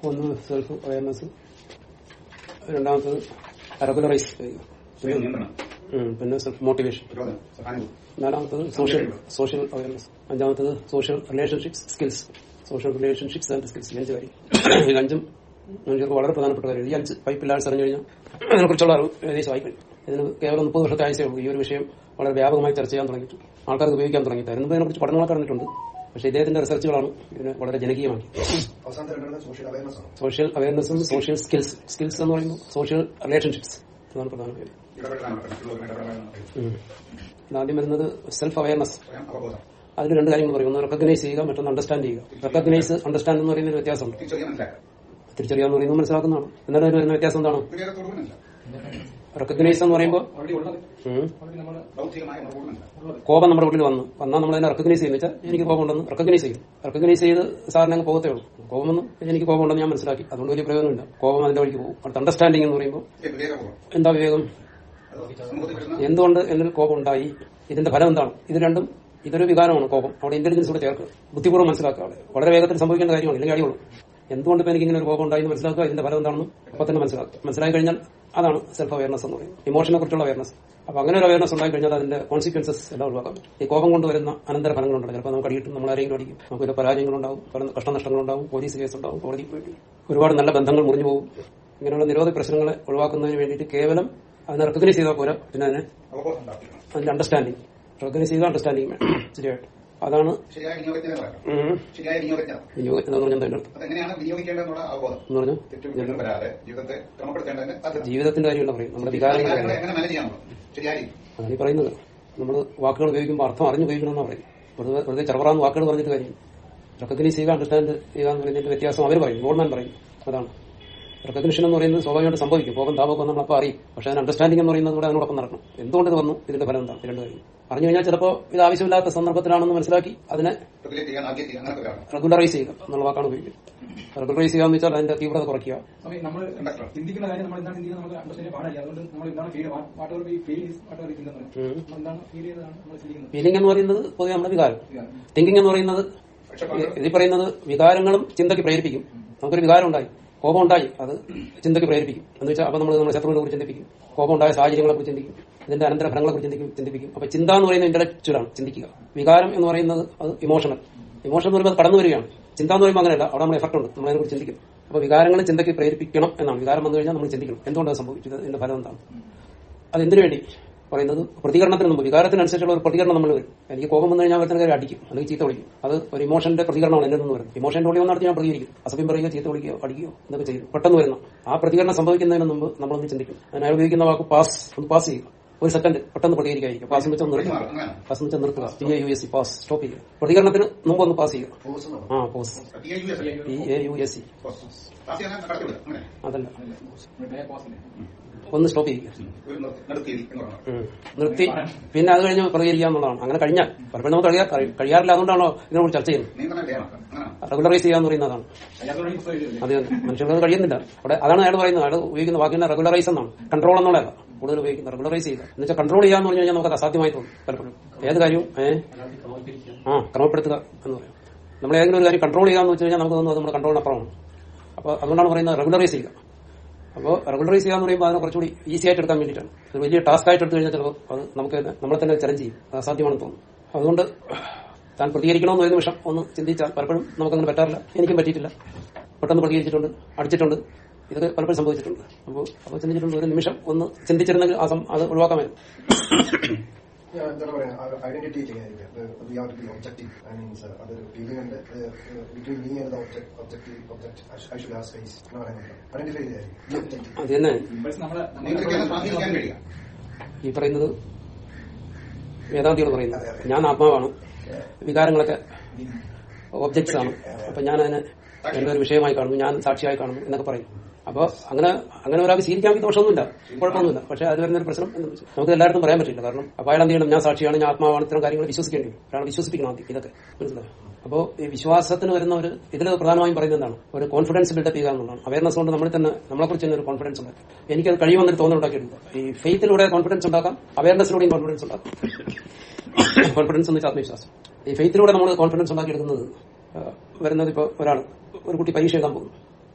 ഒന്ന് self awareness രണ്ടാമത്തത് regularise ചെയ്യുക സ്വയം നിയന്ത്രണം ഉം, പിന്നെ സെൽഫ് മോട്ടിവേഷൻ പ്രതിരോധം സഹാനുഭൂതി നാലാമത്തത് സോഷ്യൽ സോഷ്യൽ അവയർനെസ് അഞ്ചാമത്തത് social relationships skills social relationships and skills ഈ അഞ്ച് കാര്യം ഈ അഞ്ചും മനുഷ്യർക്ക് വളരെ പ്രധാനപ്പെട്ട കാര്യം ഈ അഞ്ച് പൈപ്പ് ലാൻസ് അറിഞ്ഞു കഴിഞ്ഞാൽ അതിനെക്കുറിച്ചുള്ള അറിവ് ഏകദേശം ആയിക്കഴിഞ്ഞു ഇതിന് കേവലം മുപ്പത് വർഷത്തെ ആഴ്ചയേ ഉള്ളൂ ഈ ഒരു വിഷയം വളരെ വ്യാപകമായി ചർച്ച ചെയ്യാൻ തുടങ്ങിയിട്ട് ആൾക്കാർക്ക് ഉപയോഗിക്കാൻ തുടങ്ങി തരുന്നത് ഇതിനെക്കുറിച്ച് പഠനങ്ങളൊക്കെ നടന്നിട്ടുണ്ട് പക്ഷേ ഇദ്ദേഹത്തിന്റെ റിസർച്ചുകളാണ് ഇതിനെ വളരെ ജനകീയമാക്കി അവസാനത്തെ രണ്ടെണ്ണം സോഷ്യൽ അവയർനെസ് ആണ് സോഷ്യൽ അവയർനെസ്സും സോഷ്യൽ സ്കിൽസ് സ്കിൽസ് എന്ന് പറയുമ്പോൾ സോഷ്യൽ റിലേഷൻഷിപ്സ് അതാണ് പ്രധാന കാര്യം ഇടപെടലാണ് മറ്റുള്ളവരുമായി ഇടപെടലാണ് ഉം. ഇത് ആദ്യം വരുന്നത് സെൽഫ് അവയർനെസ് സ്വയം അവബോധം അതിൽ രണ്ട് കാര്യങ്ങൾ പറയും ഒന്ന് റെക്കഗ്നൈസ് ചെയ്യുക മറ്റൊന്ന് അണ്ടർസ്റ്റാൻഡ് ചെയ്യുക റെക്കഗ്നൈസ് അണ്ടർസ്റ്റാൻഡ് എന്ന് പറയുന്ന ഒരു വ്യത്യാസമുണ്ട് തിരിച്ചറിയാൻ മനസ്സിലാക്കുക തിരിച്ചറിയാന്ന് പറയുന്നത് മനസ്സിലാക്കുന്നതാണ് എന്നാലും അതിൽ വരുന്ന വ്യത്യാസം എന്താണ് വിവേകത്തോട് മനസ്സിലാക്കുക റെക്കഗ്നൈസ് എന്ന് പറയുമ്പോൾ ഓൾറെഡി ഉള്ളത് ഉം, ഓൾറെഡി നമ്മൾ ബൗദ്ധികമായ നമ്മളോട് മനസ്സിലാക്കുക കോപം നമ്മുടെ ഉള്ളിൽ വന്നു വന്നാൽ നമ്മൾ അതിനെ റെക്കഗ്നൈസ് ചെയ്യുന്ന വെച്ചാൽ എനിക്ക് കോപം ഉണ്ടെന്ന് റെക്കഗ്നൈസ് ചെയ്യും റെക്കഗ്നൈസ് ചെയ്ത് സാറിന് അങ്ങ് പോകത്തേ ഉള്ളൂ കോപം വന്നു എനിക്ക് കോപം ഉണ്ടെന്ന് ഞാൻ മനസ്സിലാക്കി അതുകൊണ്ട് വലിയ പ്രയോജനമില്ല കോപം അതിന്റെ വഴിക്ക് പോകും അടുത്ത അണ്ടർസ്റ്റാൻഡിംഗ് എന്ന് പറയുമ്പോൾ വിവേകപൂർവ്വം എന്താ വിവേകം അത് സമൂഹത്തിൽ വരുന്ന എന്തുകൊണ്ട് എന്നിൽ കോപം ഉണ്ടായി ഇതിന്റെ ഫലം എന്താണ് ഇത് രണ്ടും ഇതൊരു വികാരമാണ് കോപം അവിടെ ഇന്റലിജൻസ് കൂടെ ചേർക്കുക ബുദ്ധിപൂർവ്വം മനസ്സിലാക്കുക അവിടെ വളരെ വേഗത്തിൽ സംഭവിക്കേണ്ട കാര്യമാണ് ഇല്ലെങ്കിൽ അടിയുള്ളൂ എന്തുകൊണ്ട് ഇപ്പൊ എനിക്ക് ഇങ്ങനെ ഒരു കോപം ഉണ്ടായി എന്ന് മനസ്സിലാക്കുക ഇതിന്റെ ഫലം എന്താണെന്ന് അപ്പൊ തന്നെ മനസ്സിലാക്കുക മനസ്സിലാക്കി കഴിഞ്ഞാൽ അതാണ് സെൽഫ് അവയർനെസ് എന്ന് പറയുന്നത് ഇമോഷനെ കുറിച്ചുള്ള അവയർനെസ് അപ്പൊ അങ്ങനെ ഒരു അവയർനെസ് ഉണ്ടായി കഴിഞ്ഞാൽ അതിന്റെ കോൺസിക്വൻസസ് എല്ലാം ഒഴിവാക്കാൻ പറ്റും ഈ കോപം കൊണ്ട് വരുന്ന അനന്തര ഫലങ്ങളുണ്ട് ചിലപ്പോൾ നമുക്ക് അടിയിട്ടും നമ്മൾ ആരെങ്കിലും അടിക്കും നമുക്ക് ഒരു പരാജയങ്ങളുണ്ടാവും പല കഷ്ടനഷ്ടങ്ങളുണ്ടാവും പോലീസ് കേസ് ഉണ്ടാവും കോടതി പോയി ഒരുപാട് നല്ല ബന്ധങ്ങൾ മുറിഞ്ഞു പോകും ഇങ്ങനെയുള്ള നിരവധി പ്രശ്നങ്ങളെ ഒഴിവാക്കുന്നതിന് വേണ്ടിയിട്ട് കേവലം അതിനെ റെക്കഗ്നൈസ് ചെയ്താൽ പോരാ പിന്നെ അതിനെ അവബോധം ഉണ്ടാക്കുക അതിന്റെ അണ്ടർസ്റ്റാൻഡിങ് റെക്കഗ്നൈസ് ചെയ്ത അണ്ടർസ്റ്റാൻഡിങ് വേണം ശരിയായിട്ട് അതാണ് ശരിയായ വിനിയോഗജ്ഞത പറയാം ഉം, ശരിയായ വിനിയോഗജ്ഞത യോഗ എന്ന് പറഞ്ഞാൽ എന്താ അതിന്റെ അർത്ഥം അതെങ്ങനെയാണ് വിനിയോഗിക്കേണ്ടതെന്നുള്ള അവബോധം എന്ന് പറഞ്ഞു തെറ്റുകുറ്റങ്ങൾ വരാതെ ജീവിതത്തെ ക്രമപ്പെടുത്തേണ്ടതിന് സാധ്യത ജീവിതത്തിന്റെ കാര്യമല്ല പറയും നമ്മുടെ വികാരങ്ങൾ വികാരങ്ങളെ എങ്ങനെ മാനേജ് ചെയ്യാനുള്ളത് ശരിയായ രീതി അതാണ് ഈ പറയുന്നത് നമ്മൾ വാക്കുകൾ ഉപയോഗിക്കുമ്പോൾ അർത്ഥം അറിഞ്ഞു ഉപയോഗിക്കണമെന്നാണ് പറയും വെറുതെ വെറുതെ ചെറുപറാന്ന് വാക്കുകൾ പറഞ്ഞിട്ട് കാര്യം റെക്കഗ്നൈസ് ചെയ്യുക അണ്ടർസ്റ്റാൻഡ് ചെയ്യുക എന്ന് പറയുന്നതിന്റെ വ്യത്യാസം അവർ പറയും ഗോൾമാൻ പറയും അതാണ് റെക്കഗ്നിഷൻ എന്ന് പറയുന്നത് സ്വാഭാവികമായിട്ട് സംഭവിക്കും കോപം താപമൊക്കെ നമ്മളപ്പോൾ അറിയും പക്ഷേ അതിന് അണ്ടർസ്റ്റാൻഡിംഗ് എന്ന് പറയുന്നത് കൂടെ അതിനോടൊപ്പം നടക്കണം എന്തുകൊണ്ട് ഇത് വന്നു ഇതിന്റെ ഫലം എന്താണ് ഈ രണ്ട് കാര്യം അറിഞ്ഞു കഴിഞ്ഞാൽ ചിലപ്പോൾ ഇത് ആവശ്യമില്ലാത്ത സന്ദർഭത്തിലാണെന്ന് മനസ്സിലാക്കി അതിനെ റെഗുലേറ്റ് ചെയ്യാൻ ആദ്യം ചെയ്യാൻ അങ്ങനെ വരാം റെഗുലറൈസ് ചെയ്യുക എന്നുള്ള വാക്കാണ് ഉപയോഗിക്കുന്നത് റെഗുലറൈസ് ചെയ്യുക എന്ന് വെച്ചാൽ അതിന്റെ തീവ്രത കുറയ്ക്കുക സമയം നമ്മൾ ചിന്തിക്കുന്ന കാര്യം നമ്മൾ എന്താണ് ചിന്തിക്കുന്നത് നമുക്ക് അണ്ടർസ്റ്റാൻഡ് പാടില്ല അതുകൊണ്ട് നമ്മൾ എന്താണ് feel whatever we feel is whatever we think ഉം. നമ്മൾ എന്താണ് ഫീൽ ചെയ്തതാണ് നമ്മൾ ചിന്തിക്കുന്നത് ഫീലിംഗ് എന്ന് പറയുന്നത് പൊതുവെ നമ്മുടെ വികാരം വികാരം. തിങ്കിങ് എന്ന് പറയുന്നത് ഇതിൽ പറയുന്നത് വികാരങ്ങളും ചിന്തയ്ക്ക് പ്രേരിപ്പിക്കും നമുക്കൊരു വികാരം ഉണ്ടായി കോപം ഉണ്ടായി അത് ചിന്തയ്ക്ക് പ്രേരിപ്പിക്കും എന്ന് വെച്ചാൽ അപ്പൊ നമ്മൾ നമ്മുടെ ശത്രുവിനെ കുറിച്ച് ചിന്തിപ്പിക്കും കോപം ഉണ്ടായ സാഹചര്യങ്ങളെ കുറിച്ച് ചിന്തിക്കും ഇതിന്റെ അനന്തര ഫലങ്ങളെ കുറിച്ച് ചിന്തിക്കും ചിന്തിപ്പിക്കും അപ്പൊ ചിന്ത എന്ന് പറയുന്നത് ഇന്റലക്ച്വലാണ് ചിന്തിക്കുക വികാരം എന്ന് പറയുന്നത് അത് ഇമോഷണൽ ഇമോഷൻ എന്ന് പറയുമ്പോൾ അത് കടന്നു വരികയാണ് ചിന്ത എന്ന് പറയുമ്പോൾ അങ്ങനെയല്ല അവിടെ നമ്മൾ എഫക്ട് ഉണ്ട് നമ്മൾ അതിനെ കുറിച്ച് ചിന്തിക്കും അപ്പൊ വികാരങ്ങൾ ചിന്തയ്ക്ക് പ്രേരിപ്പിക്കണം എന്നാണ് വികാരം വന്നു കഴിഞ്ഞാൽ നമ്മൾ ചിന്തിക്കണം എന്തുകൊണ്ട് അത് സംഭവിച്ചത് ഇതിന്റെ ഫലം എന്താണ് അത് എന്തിനു വേണ്ടി പറയുന്നത് പ്രതികരണത്തിന് മുമ്പ് വികാരത്തിനനുസരിച്ചുള്ള ഒരു പ്രതികരണം നമ്മൾ വരും എനിക്ക് കോപം വന്നു കഴിഞ്ഞാൽ വരുന്ന കാര്യം അടിക്കും അല്ലെങ്കിൽ ചീത്ത വിളിക്കും അത് ഒരു ഇമോഷന്റെ പ്രതികരണമാണ് എന്റെ നിന്ന് വരുന്നത് ഇമോഷന്റെ ഉള്ളിൽ വന്നിടത്ത് ഞാൻ പ്രതികരിക്കും അസഭ്യം പറയുകയോ ചീത്ത വിളിക്കുകയോ അടിക്കുകയോ എന്നൊക്കെ ചെയ്യും പെട്ടെന്ന് വരുന്ന ആ പ്രതികരണം സംഭവിക്കുന്നതിന് മുമ്പ് നമ്മളൊന്ന് ചിന്തിക്കും അതിനായി ഉപയോഗിക്കുന്ന വാക്ക് പാസ് ഒന്ന് പാസ് ചെയ്യുക ഒരു സെക്കൻഡ് പെട്ടെന്ന് പ്രതികരിക്കാതിരിക്കും പാസ് വെച്ചാൽ നിർത്തുക അങ്ങനെ പാസ് വെച്ചാൽ നിർത്തുക P A U S C pause stop ചെയ്യുക പ്രതികരണത്തിന് മുമ്പ് ഒന്ന് പാസ് ചെയ്യുക ഫോഴ്സ് എന്നാണ് ആ pause T I U S അല്ലേ P A U S C pass ചെയ്യാൻ കടത്തിവിടുക അങ്ങനെ അതല്ല പോസിറ്റീവ് ഒന്ന് സ്റ്റോപ്പ് ചെയ്യുക ഒരു നിർത്തി- നിർത്തിയിരി എന്ന് പറഞ്ഞു ഉം. നിർത്തി പിന്നെ അത് കഴിഞ്ഞ് പ്രതികരിക്കുക എന്നുള്ളതാണ് അങ്ങനെ കഴിഞ്ഞാൽ പലപ്പോഴും നമുക്ക് കഴിയാ- കഴി- കഴിയാറില്ല അതുകൊണ്ടാണോ ഇതിനെക്കുറിച്ച് ചർച്ച ചെയ്യുന്നത് നിയന്ത്രണം വേണം അങ്ങനെ റെഗുലറൈസ് ചെയ്യാന്ന് പറയുന്നതാണ് അയാളോട് ഈ പുസ്തകം എഴുതിയില്ലേ? അത് മനുഷ്യർക്ക് അത് കഴിയുന്നില്ല അവിടെ അതാണ് അയാൾ പറയുന്നത് അയാൾ ഉപയോഗിക്കുന്ന വാക്കിനെ റെഗുലറൈസ് എന്നാണ് കൺട്രോൾ എന്നുള്ളതല്ല കൂടുതൽ ഉപയോഗിക്കുന്നത് റെഗുലറൈസ് ചെയ്യുക എന്ന് വെച്ചാൽ കൺട്രോൾ ചെയ്യാന്ന് പറഞ്ഞു കഴിഞ്ഞാൽ നമുക്ക് അസാധ്യമായി തോന്നും പലപ്പോഴും ഏത് കാര്യവും ഏഹ് ആ ക്രമപ്പെടുത്തുക എന്ന് പറയും നമ്മൾ ഏതെങ്കിലും ഒരു കാര്യം കൺട്രോൾ ചെയ്യാന്ന് വെച്ച് കഴിഞ്ഞാൽ നമുക്ക് തോന്നുന്നു അത് നമ്മുടെ കൺട്രോളിനപ്പുറമാണ് അപ്പോൾ അതുകൊണ്ടാണ് പറയുന്നത് റെഗുലറൈസ് ചെയ്യുക അപ്പോൾ റെഗുലറൈസ് ചെയ്യാന്ന് പറയുമ്പോൾ അതിനെ കുറച്ചുകൂടി ഈസി ആയിട്ട് എടുക്കാൻ വേണ്ടിയിട്ടാണ് ഒരു വലിയ ടാസ്ക് ആയിട്ട് എടുത്തു കഴിഞ്ഞാൽ ചിലപ്പോൾ അത് നമുക്ക് തന്നെ നമ്മളെ തന്നെ ചലഞ്ച് ചെയ്യും അത് അസാധ്യമാണെന്ന് തോന്നും അതുകൊണ്ട് താൻ പ്രതികരിക്കണമെന്ന് ഒരു നിമിഷം ഒന്ന് ചിന്തിച്ചാൽ പലപ്പോഴും നമുക്കങ്ങനെ പറ്റാറില്ല എനിക്കും പറ്റിയിട്ടില്ല പെട്ടെന്ന് പ്രതികരിച്ചിട്ടുണ്ട് അടിച്ചിട്ടുണ്ട് ഇതൊക്കെ പലപ്പോഴും സംഭവിച്ചിട്ടുണ്ട് അപ്പോൾ അപ്പോൾ ചിന്തിച്ചിട്ടുണ്ട് ഒരു നിമിഷം ഒന്ന് ചിന്തിച്ചിരുന്നെങ്കിൽ ആ സം- അത് ഒഴിവാക്കാമായിരുന്നു ഞാൻ എന്താണ് പറയാ ഐഡന്റിറ്റി ചെയ്യാനായിട്ട് we are be objective I means അതൊരു ഫീലിംഗ് ഉണ്ട് between me and objective object I should have space എന്ന് പറയുന്നത് ഐഡന്റിഫൈ ചെയ്യാൻ അത് തന്നെ Impulse നമ്മളെ നിയന്ത്രിക്കാൻ സ്വാധീനിക്കാൻ കഴിയുക ഈ പറയുന്നത് വേദാന്തികൾ പറയുന്നത് ഞാൻ ആത്മാവാണ് വികാരങ്ങളൊക്കെ ഒബ്ജക്ട്സ് ആണ് അപ്പൊ ഞാൻ അതിനെ എന്റെ ഒരു വിഷയമായി കാണുന്നു ഞാൻ സാക്ഷിയായി കാണുന്നു എന്നൊക്കെ പറയും അപ്പൊ അങ്ങനെ അങ്ങനെ ഒരാൾക്ക് സ്വീകരിക്കാൻ ദോഷമൊന്നുമില്ല കുഴപ്പമൊന്നുമില്ല പക്ഷെ അത് വരുന്നൊരു പ്രശ്നം എന്ന് വെച്ചാൽ നമുക്ക് എല്ലായിടത്തും പറയാൻ പറ്റില്ല കാരണം അപ്പൊ അയാൾ എന്ത് ചെയ്യണം ഞാൻ സാക്ഷിയാണ് ഞാൻ ആത്മാവാണ് ഇത്തരം കാര്യങ്ങൾ വിശ്വസിക്കേണ്ടി വരും ഒരാൾ വിശ്വസിപ്പിക്കണം ആദ്യം ഇതൊക്കെ മനസ്സിലായോ അപ്പോൾ ഈ വിശ്വാസത്തിന് വരുന്ന ഒരു ഇതിൽ പ്രധാനമായും പറയുന്നത് എന്താണ് ഒരു കോൺഫിഡൻസ് ബിൽഡപ്പ് ചെയ്യുക എന്നുള്ളതാണ് അവയർനെസ് കൊണ്ട് നമ്മൾ തന്നെ നമ്മളെ കുറിച്ച് തന്നെ ഒരു കോൺഫിഡൻസ് ഉണ്ടാക്കി എനിക്കത് കഴിയുമെന്നൊരു തോന്നൽ ഉണ്ടാക്കിയിട്ടുണ്ട് ഈ ഫെയ്ത്തിലൂടെ കോൺഫിഡൻസ് ഉണ്ടാക്കാം അവയർനെസ്സിലൂടെയും കോൺഫിഡൻസ് ഉണ്ടാക്കാം കോൺഫിഡൻസ് എന്ന് വെച്ചാൽ ആത്മവിശ്വാസം ഈ ഫെയ്ത്തിലൂടെ നമ്മൾ കോൺഫിഡൻസ് ഉണ്ടാക്കിയെടുക്കുന്നത് ആ, വരുന്നത് ഇപ്പോൾ ഒരാൾ ഒരു കുട്ടി പരീക്ഷ എഴുതാൻ പോകുന്നു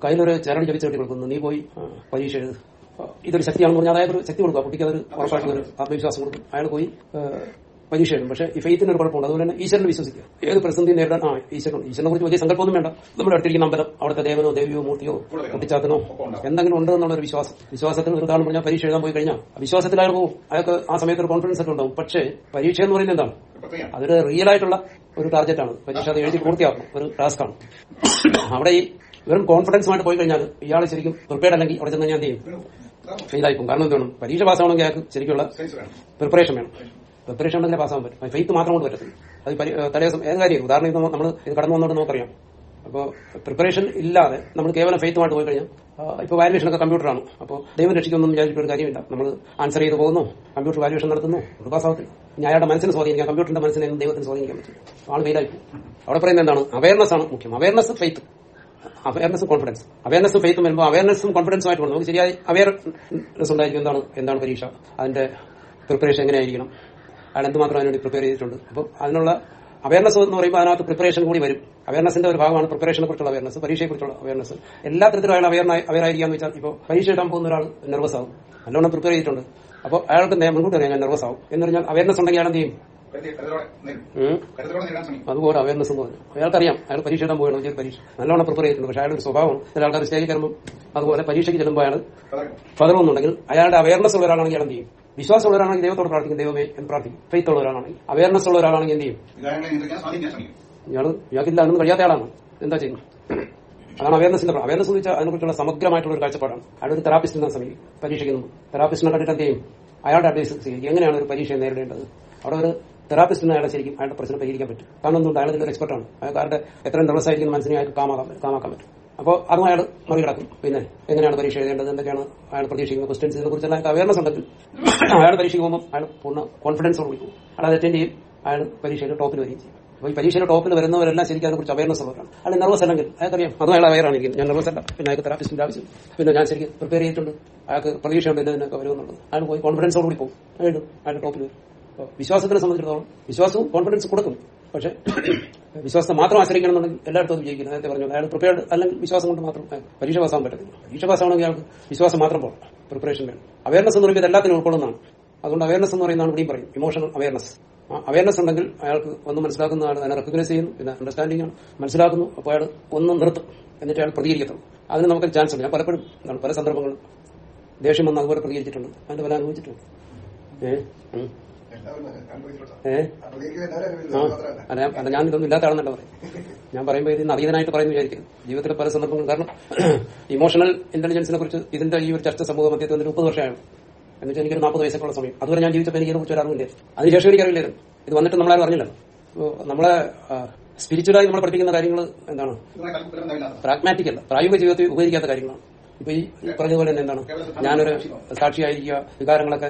കയ്യിലൊരു ചരട് ജപിച്ചു കെട്ടി കൊടുക്കുന്നു നീ പോയി ആ, പരീക്ഷ എഴുത് ആ, ഇതൊരു ശക്തിയാണെന്ന് പറഞ്ഞാൽ അതായത് ഒരു ശക്തി കൊടുക്കുക കുട്ടിക്ക് അതൊരു ഉറപ്പായിട്ടുള്ള ഒരു ആത്മവിശ്വാസം കൊടുക്കും അയാൾ പോയി ആ, പരീക്ഷ എഴുതും പക്ഷേ ഈ ഫെയ്ത്തിന് ഒരു കുഴപ്പമുണ്ട് അതുപോലെ തന്നെ ഈശ്വരനെ വിശ്വസിക്കുക ഏത് പ്രതിസന്ധി നേരിടാൻ ആ ഈശ്വരൻ ഈശ്വരനെ കുറിച്ച് വലിയ സങ്കല്പമൊന്നും വേണ്ട നമ്മുടെ അടുത്തിരിക്കുന്ന അമ്പലം അവിടുത്തെ ദേവനോ ദേവിയോ മൂർത്തിയോ കുട്ടിച്ചാത്തനോ എന്തെങ്കിലും ഉണ്ട് എന്നുള്ളൊരു വിശ്വാസം വിശ്വാസത്തിന് ഒരു ഉദാഹരണം പറഞ്ഞാൽ പരീക്ഷ എഴുതാൻ പോയി കഴിഞ്ഞാൽ ആ വിശ്വാസത്തിൽ അയാൾ പോകും അയാൾക്ക് ആ സമയത്ത് ഒരു കോൺഫിഡൻസ് ഒക്കെ ഉണ്ടാവും പക്ഷേ പരീക്ഷ എന്ന് പറയുന്നത് എന്താണ് പ്രക്രിയയാണ് അതൊരു റിയൽ ആയിട്ടുള്ള ഒരു ടാർഗറ്റാണ് പരീക്ഷ അത് എഴുതി പൂർത്തിയാക്കണം ഒരു ടാസ്ക് ആണ് അവിടെ ഈ വെറും കോൺഫിഡൻസുമായിട്ട് പോയി കഴിഞ്ഞാൽ ഇയാൾ ശരിക്കും പ്രിപ്പയർഡ് അല്ലെങ്കിൽ അവിടെ ചെന്ന് ഞാൻ എന്ത് ചെയ്യും ഫെയിലായിപ്പോകും കാരണം എന്ത് വേണം പരീക്ഷ പാസ്സാവണമെങ്കിൽ അയാൾക്ക് ശരിക്കുള്ള സയൻസ് വേണം പ്രിപ്പറേഷൻ വേണം പ്രിപ്പറേഷൻ ഉണ്ടെങ്കിലേ പാസ്സാവാൻ പറ്റും ഫെയ്ത്ത് മാത്രം കൊണ്ട് പറ്റത്തില്ല അത് പരി- ഏഹ് തലേ ദിവസം ഏത് കാര്യം ഉദാഹരണം ഇത് നമ്മൾ ഇത് കടന്നു വന്നോണ്ട് നമുക്കറിയാം അപ്പോൾ പ്രിപ്പറേഷൻ ഇല്ലാതെ നമ്മൾ കേവലം ഫെയ്ത്തുമായിട്ട് പോയി കഴിഞ്ഞാൽ ഇപ്പോൾ വാല്യുവേഷൻ ഒക്കെ കമ്പ്യൂട്ടറാണ് അപ്പോൾ ദൈവം രക്ഷിക്കൊന്നും വിചാരിച്ചിട്ട് ഒരു കാര്യമില്ല നമ്മൾ ആൻസർ ചെയ്ത് പോകുന്നു കമ്പ്യൂട്ടർ വാല്യുവേഷൻ നടത്തുന്നു ഒരു പാസ്സാവത്തില്ല ഇനി അയാളുടെ മനസ്സിനെ സ്വാധീനിക്കാം കമ്പ്യൂട്ടറിന്റെ മനസ്സിനെ ഒന്നും ദൈവത്തിന് സ്വാധീനിക്കാൻ പറ്റില്ല ആൾ ഫെയിലായി പോകും അവിടെ പറയുന്നത് എന്താണ് അവയർനെസ് ആണ് മുഖ്യം അവയർനെസ് ഫെയ്ത്ത് അവയർനെസ്സും കോൺഫിഡൻസ് അവയർനെസ്സും ഫെയ്ത്തും വരുമ്പോൾ അവയർനെസ്സും കോൺഫിഡൻസും ആയിട്ട് വേണം നമുക്ക് ശരിയായി അവയർനെസ് ഉണ്ടായിരിക്കും എന്താണ് എന്താണ് പരീക്ഷ അതിന്റെ പ്രിപ്പറേഷൻ എങ്ങനെയായിരിക്കണം അയാൾ എന്തുമാത്രം അതിനുവേണ്ടി പ്രിപ്പയർ ചെയ്തിട്ടുണ്ട് അപ്പോൾ അതിനുള്ള അവയർനെസ് എന്ന് പറയുമ്പോൾ അതിനകത്ത് പ്രിപ്പറേഷൻ കൂടി വരും അവയർനെസിന്റെ ഒരു ഭാഗമാണ് പ്രിപ്പറേഷനെ കുറിച്ചുള്ള അവയർനെസ് പരീക്ഷയെക്കുറിച്ചുള്ള അവയർനെസ് എല്ലാ തരത്തിലും അയാൾ അവയർ അവയർ ആയിരിക്കാന്ന് വെച്ചാൽ ഇപ്പോൾ പരീക്ഷ എഴുതാൻ പോകുന്ന ഒരാൾ നെർവസ് ആവും നല്ലോണം പ്രിപ്പയർ ചെയ്തിട്ടുണ്ട് അപ്പോൾ അയാൾക്ക് നേ- മുൻകൂട്ടി അറിയാം ഞാൻ നെർവസ് ആവും എന്ന് പറഞ്ഞാൽ അവയർനെസ് ഉണ്ടെങ്കിൽ അയാൾ എന്ത് ചെയ്യും കരുതി- കരുതലോടെ നേരിടും. ഉം. കരുതലോടെ നേരിടാൻ ശ്രമിക്കും അതുപോലെ അവയർനെസ് എന്ന് പറഞ്ഞു അയാൾക്കറിയാം അയാൾ പരീക്ഷ എഴുതാൻ പോകണം ചെയ്ത് പരീക്ഷ നല്ലോണം പ്രിപ്പയർ ചെയ്തിട്ടുണ്ട് പക്ഷേ അയാളുടെ ഒരു സ്വഭാവം ചില ആൾക്കാർ സ്റ്റേജിൽ കയറുമ്പോൾ അതുപോലെ പരീക്ഷയ്ക്ക് ചെല്ലുമ്പോൾ അയാൾ പതറും. പതറുന്നുണ്ടെങ്കിൽ അയാളുടെ അവയർനെസ് ഉള്ള ഒരാളാണെങ്കിൽ അയാൾ എന്ത് ചെയ്യും വിശ്വാസം ഉള്ള ഒരാളാണെങ്കിൽ ദൈവത്തോട് പ്രാർത്ഥിക്കും ദൈവമേ എന്ന് പ്രാർത്ഥിക്കും ഫെയ്ത്ത് ഉള്ള ഒരാളാണെങ്കിൽ അവയർനെസ് ഉള്ള ഒരാളാണെങ്കിൽ എന്ത് ചെയ്യും വികാരങ്ങളെ നിയന്ത്രിക്കാൻ സ്വാധീനിക്കാൻ ശ്രമിക്കും ഇയാൾ ഇയാൾക്കില്ല അതൊന്നും കഴിയാത്ത ആളാണ് എന്താ ചെയ്യുന്നത് അതാണ് അവയർനെസിന്റെ അവയർനെസ് എന്ന് വെച്ചാൽ അതിനെക്കുറിച്ചുള്ള സമഗ്രമായിട്ടുള്ള ഒരു കാഴ്ചപ്പാടാണ് അയാൾ ഒരു തെറാപ്പിസ്റ്റിനെ സമീപിക്കും പരീക്ഷയ്ക്ക് മുമ്പ് തെറാപ്പിസ്റ്റിനെ കണ്ടിട്ട് എന്ത് ചെയ്യും അയാളുടെ അഡ്വൈസ് സ്വീകരിക്കും എങ്ങനെയാണ് ഒരു പരീക്ഷയെ നേരിടേണ്ടത് അവിടെ ഒരു തെറാപ്പിസ്റ്റിനെ അയാളെ ശരിക്കും അയാളുടെ പ്രശ്നം പരിഹരിക്കാൻ പറ്റും കാരണം എന്തുകൊണ്ട് അയാൾ ഇതിലൊരു എക്സ്പെർട്ടാണ് അയാൾക്കാരുടെ എത്രയും ദിവസമായിരിക്കുന്ന മനസ്സിനെ അയാൾക്ക് കാമാക്കാൻ പറ്റും കാമാക്കാൻ പറ്റും അപ്പോൾ അതും അയാൾ മറികടക്കും പിന്നെ എങ്ങനെയാണ് പരീക്ഷ എഴുതേണ്ടത് എന്തൊക്കെയാണ് അയാൾ പ്രതീക്ഷിക്കുന്ന ക്വസ്റ്റൻസിനെ കുറിച്ചുള്ള അയാൾക്ക് അവയർനെസ് ഉണ്ടെങ്കിൽ അയാൾ പരീക്ഷയ്ക്ക് പോകുമ്പോൾ അയാൾ പൂർണ്ണ കോൺഫിഡൻസോട് പോകും അയാൾ അത് അറ്റൻഡ് ചെയ്യും അയാൾ പരീക്ഷയിൽ ടോപ്പിൽ വരികയും ചെയ്യും അപ്പോൾ ഈ പരീക്ഷയുടെ ടോപ്പിൽ വരുന്നവരെല്ലാം ശരിക്കും അതിനെക്കുറിച്ച് അവയർനെസ് ഉള്ളവരാണ് അയാൾ നെർവസ് അല്ലെങ്കിൽ അയാൾക്കറിയാം അതും അയാൾ അവയറാണ് ഇരിക്കുന്നത് ഞാൻ നെർവസ് അല്ല പിന്നെ അയാൾക്ക് തെറാപ്പിസ്റ്റിന്റെ ആവശ്യം പിന്നെ ഞാൻ ശരിക്കും പ്രിപ്പയർ ചെയ്തിട്ടുണ്ട് അയാൾക്ക് പ്രതീക്ഷയുണ്ട് ഇതിനൊക്കെ വരുമെന്നുള്ളത് അയാൾ പോയി കോൺഫിഡൻസോട് കൂടി പോകും എഴുതും അയാൾ ടോപ്പിൽ വരും അപ്പോൾ വിശ്വാസത്തിനെ സംബന്ധിച്ചിടത്തോളം വിശ്വാസവും കോൺഫിഡൻസ് കൊടുക്കും പക്ഷേ വിശ്വാസത്തെ മാത്രം ആശ്രയിക്കണമെന്നുണ്ടെങ്കിൽ എല്ലായിടത്തും അത് വിജയിക്കില്ല നേരത്തെ പറഞ്ഞു അയാൾ പ്രിപ്പയർഡ് അല്ലെങ്കിൽ വിശ്വാസം കൊണ്ട് മാത്രം അയാൾ പരീക്ഷ പാസ്സാകാൻ പറ്റത്തില്ല പരീക്ഷ പാസ്സാവണമെങ്കിൽ അയാൾക്ക് വിശ്വാസം മാത്രം പോകണം പ്രിപ്പറേഷൻ വേണം അവയർനെസ് എന്ന് പറയുമ്പോൾ ഇത് എല്ലാത്തിനും ഉൾക്കൊള്ളുന്നതാണ് അതുകൊണ്ട് അവയർനെസ് എന്ന് പറയുന്നതാണ് ഇവിടെയും പറയും ഇമോഷണൽ അവയർനെസ് അവയർനെസ് ഉണ്ടെങ്കിൽ അയാൾക്ക് ഒന്ന് മനസ്സിലാക്കുന്ന ആൾ അതിനെ റെക്കഗ്നൈസ് ചെയ്യുന്നു പിന്നെ അണ്ടർസ്റ്റാൻഡിംഗ് ആണ് മനസ്സിലാക്കുന്നു അപ്പോൾ അയാൾ ഒന്ന് നിർത്തും എന്നിട്ട് അയാൾ പ്രതികരിക്കത്തുള്ളൂ അതിന് നമുക്ക് ചാൻസ് ഉണ്ട് ഞാൻ പലപ്പോഴും എന്താണ് പല സന്ദർഭങ്ങളും ദേഷ്യം വന്ന് അതുപോലെ പ്രതികരിച്ചിട്ടുണ്ട് അതിന്റെ ഫലം അനുഭവിച്ചിട്ടുണ്ട് ഏഹ് ഉം. എല്ലാവരും അനുഭവിച്ചിട്ടുണ്ടോ ഏഹ് പ്രതികരിക്കുന്ന എല്ലാവരും ആ അനുഭവിച്ചിട്ടുണ്ട് മാത്രമല്ല അല്ല ഞാൻ- അല്ല ഞാൻ ഇതൊന്നും ഇല്ലാത്ത ആളെന്നല്ല പറയും ഞാൻ പറയുമ്പോൾ ഇത് അതീതനായിട്ട് പറയുന്നു വിചാരിക്കും ജീവിതത്തിലെ പല സന്ദർഭങ്ങളും കാരണം ഇമോഷണൽ ഇന്റലിജൻസിനെ കുറിച്ച് ഇതിന്റെ ഈ ഒരു ചർച്ച സമൂഹ മധ്യത്തിൽ വന്നിട്ട് മുപ്പത് വർഷമാണ് എന്നുവെച്ചാൽ എനിക്കൊരു നാൽപ്പത് വയസ്സൊക്കെയുള്ള സമയം അതുവരെ ഞാൻ ജീവിച്ചപ്പോൾ എനിക്ക് കുറിച്ച് ഒരു അറിവില്ല അതിനുശേഷം എനിക്കറിയില്ലായിരുന്നു ഇത് വന്നിട്ട് നമ്മളാരും അറിഞ്ഞില്ലല്ലോ അപ്പോ നമ്മളെ സ്പിരിച്വലായി നമ്മളെ പഠിപ്പിക്കുന്ന കാര്യങ്ങൾ എന്താണ് ഇതുമായി കൽപ്പിക്കാൻ ഉണ്ടാവില്ല പ്രാഗ്മാറ്റിക് അല്ല പ്രായോഗിക ജീവിതത്തിൽ ഉപകരിക്കാത്ത കാര്യങ്ങളാണ് ഇപ്പൊ ഈ ഈ പറഞ്ഞതുപോലെ തന്നെ എന്താണ് ഞാനൊരു സാക്ഷിയായിരിക്കുക വികാരങ്ങളൊക്കെ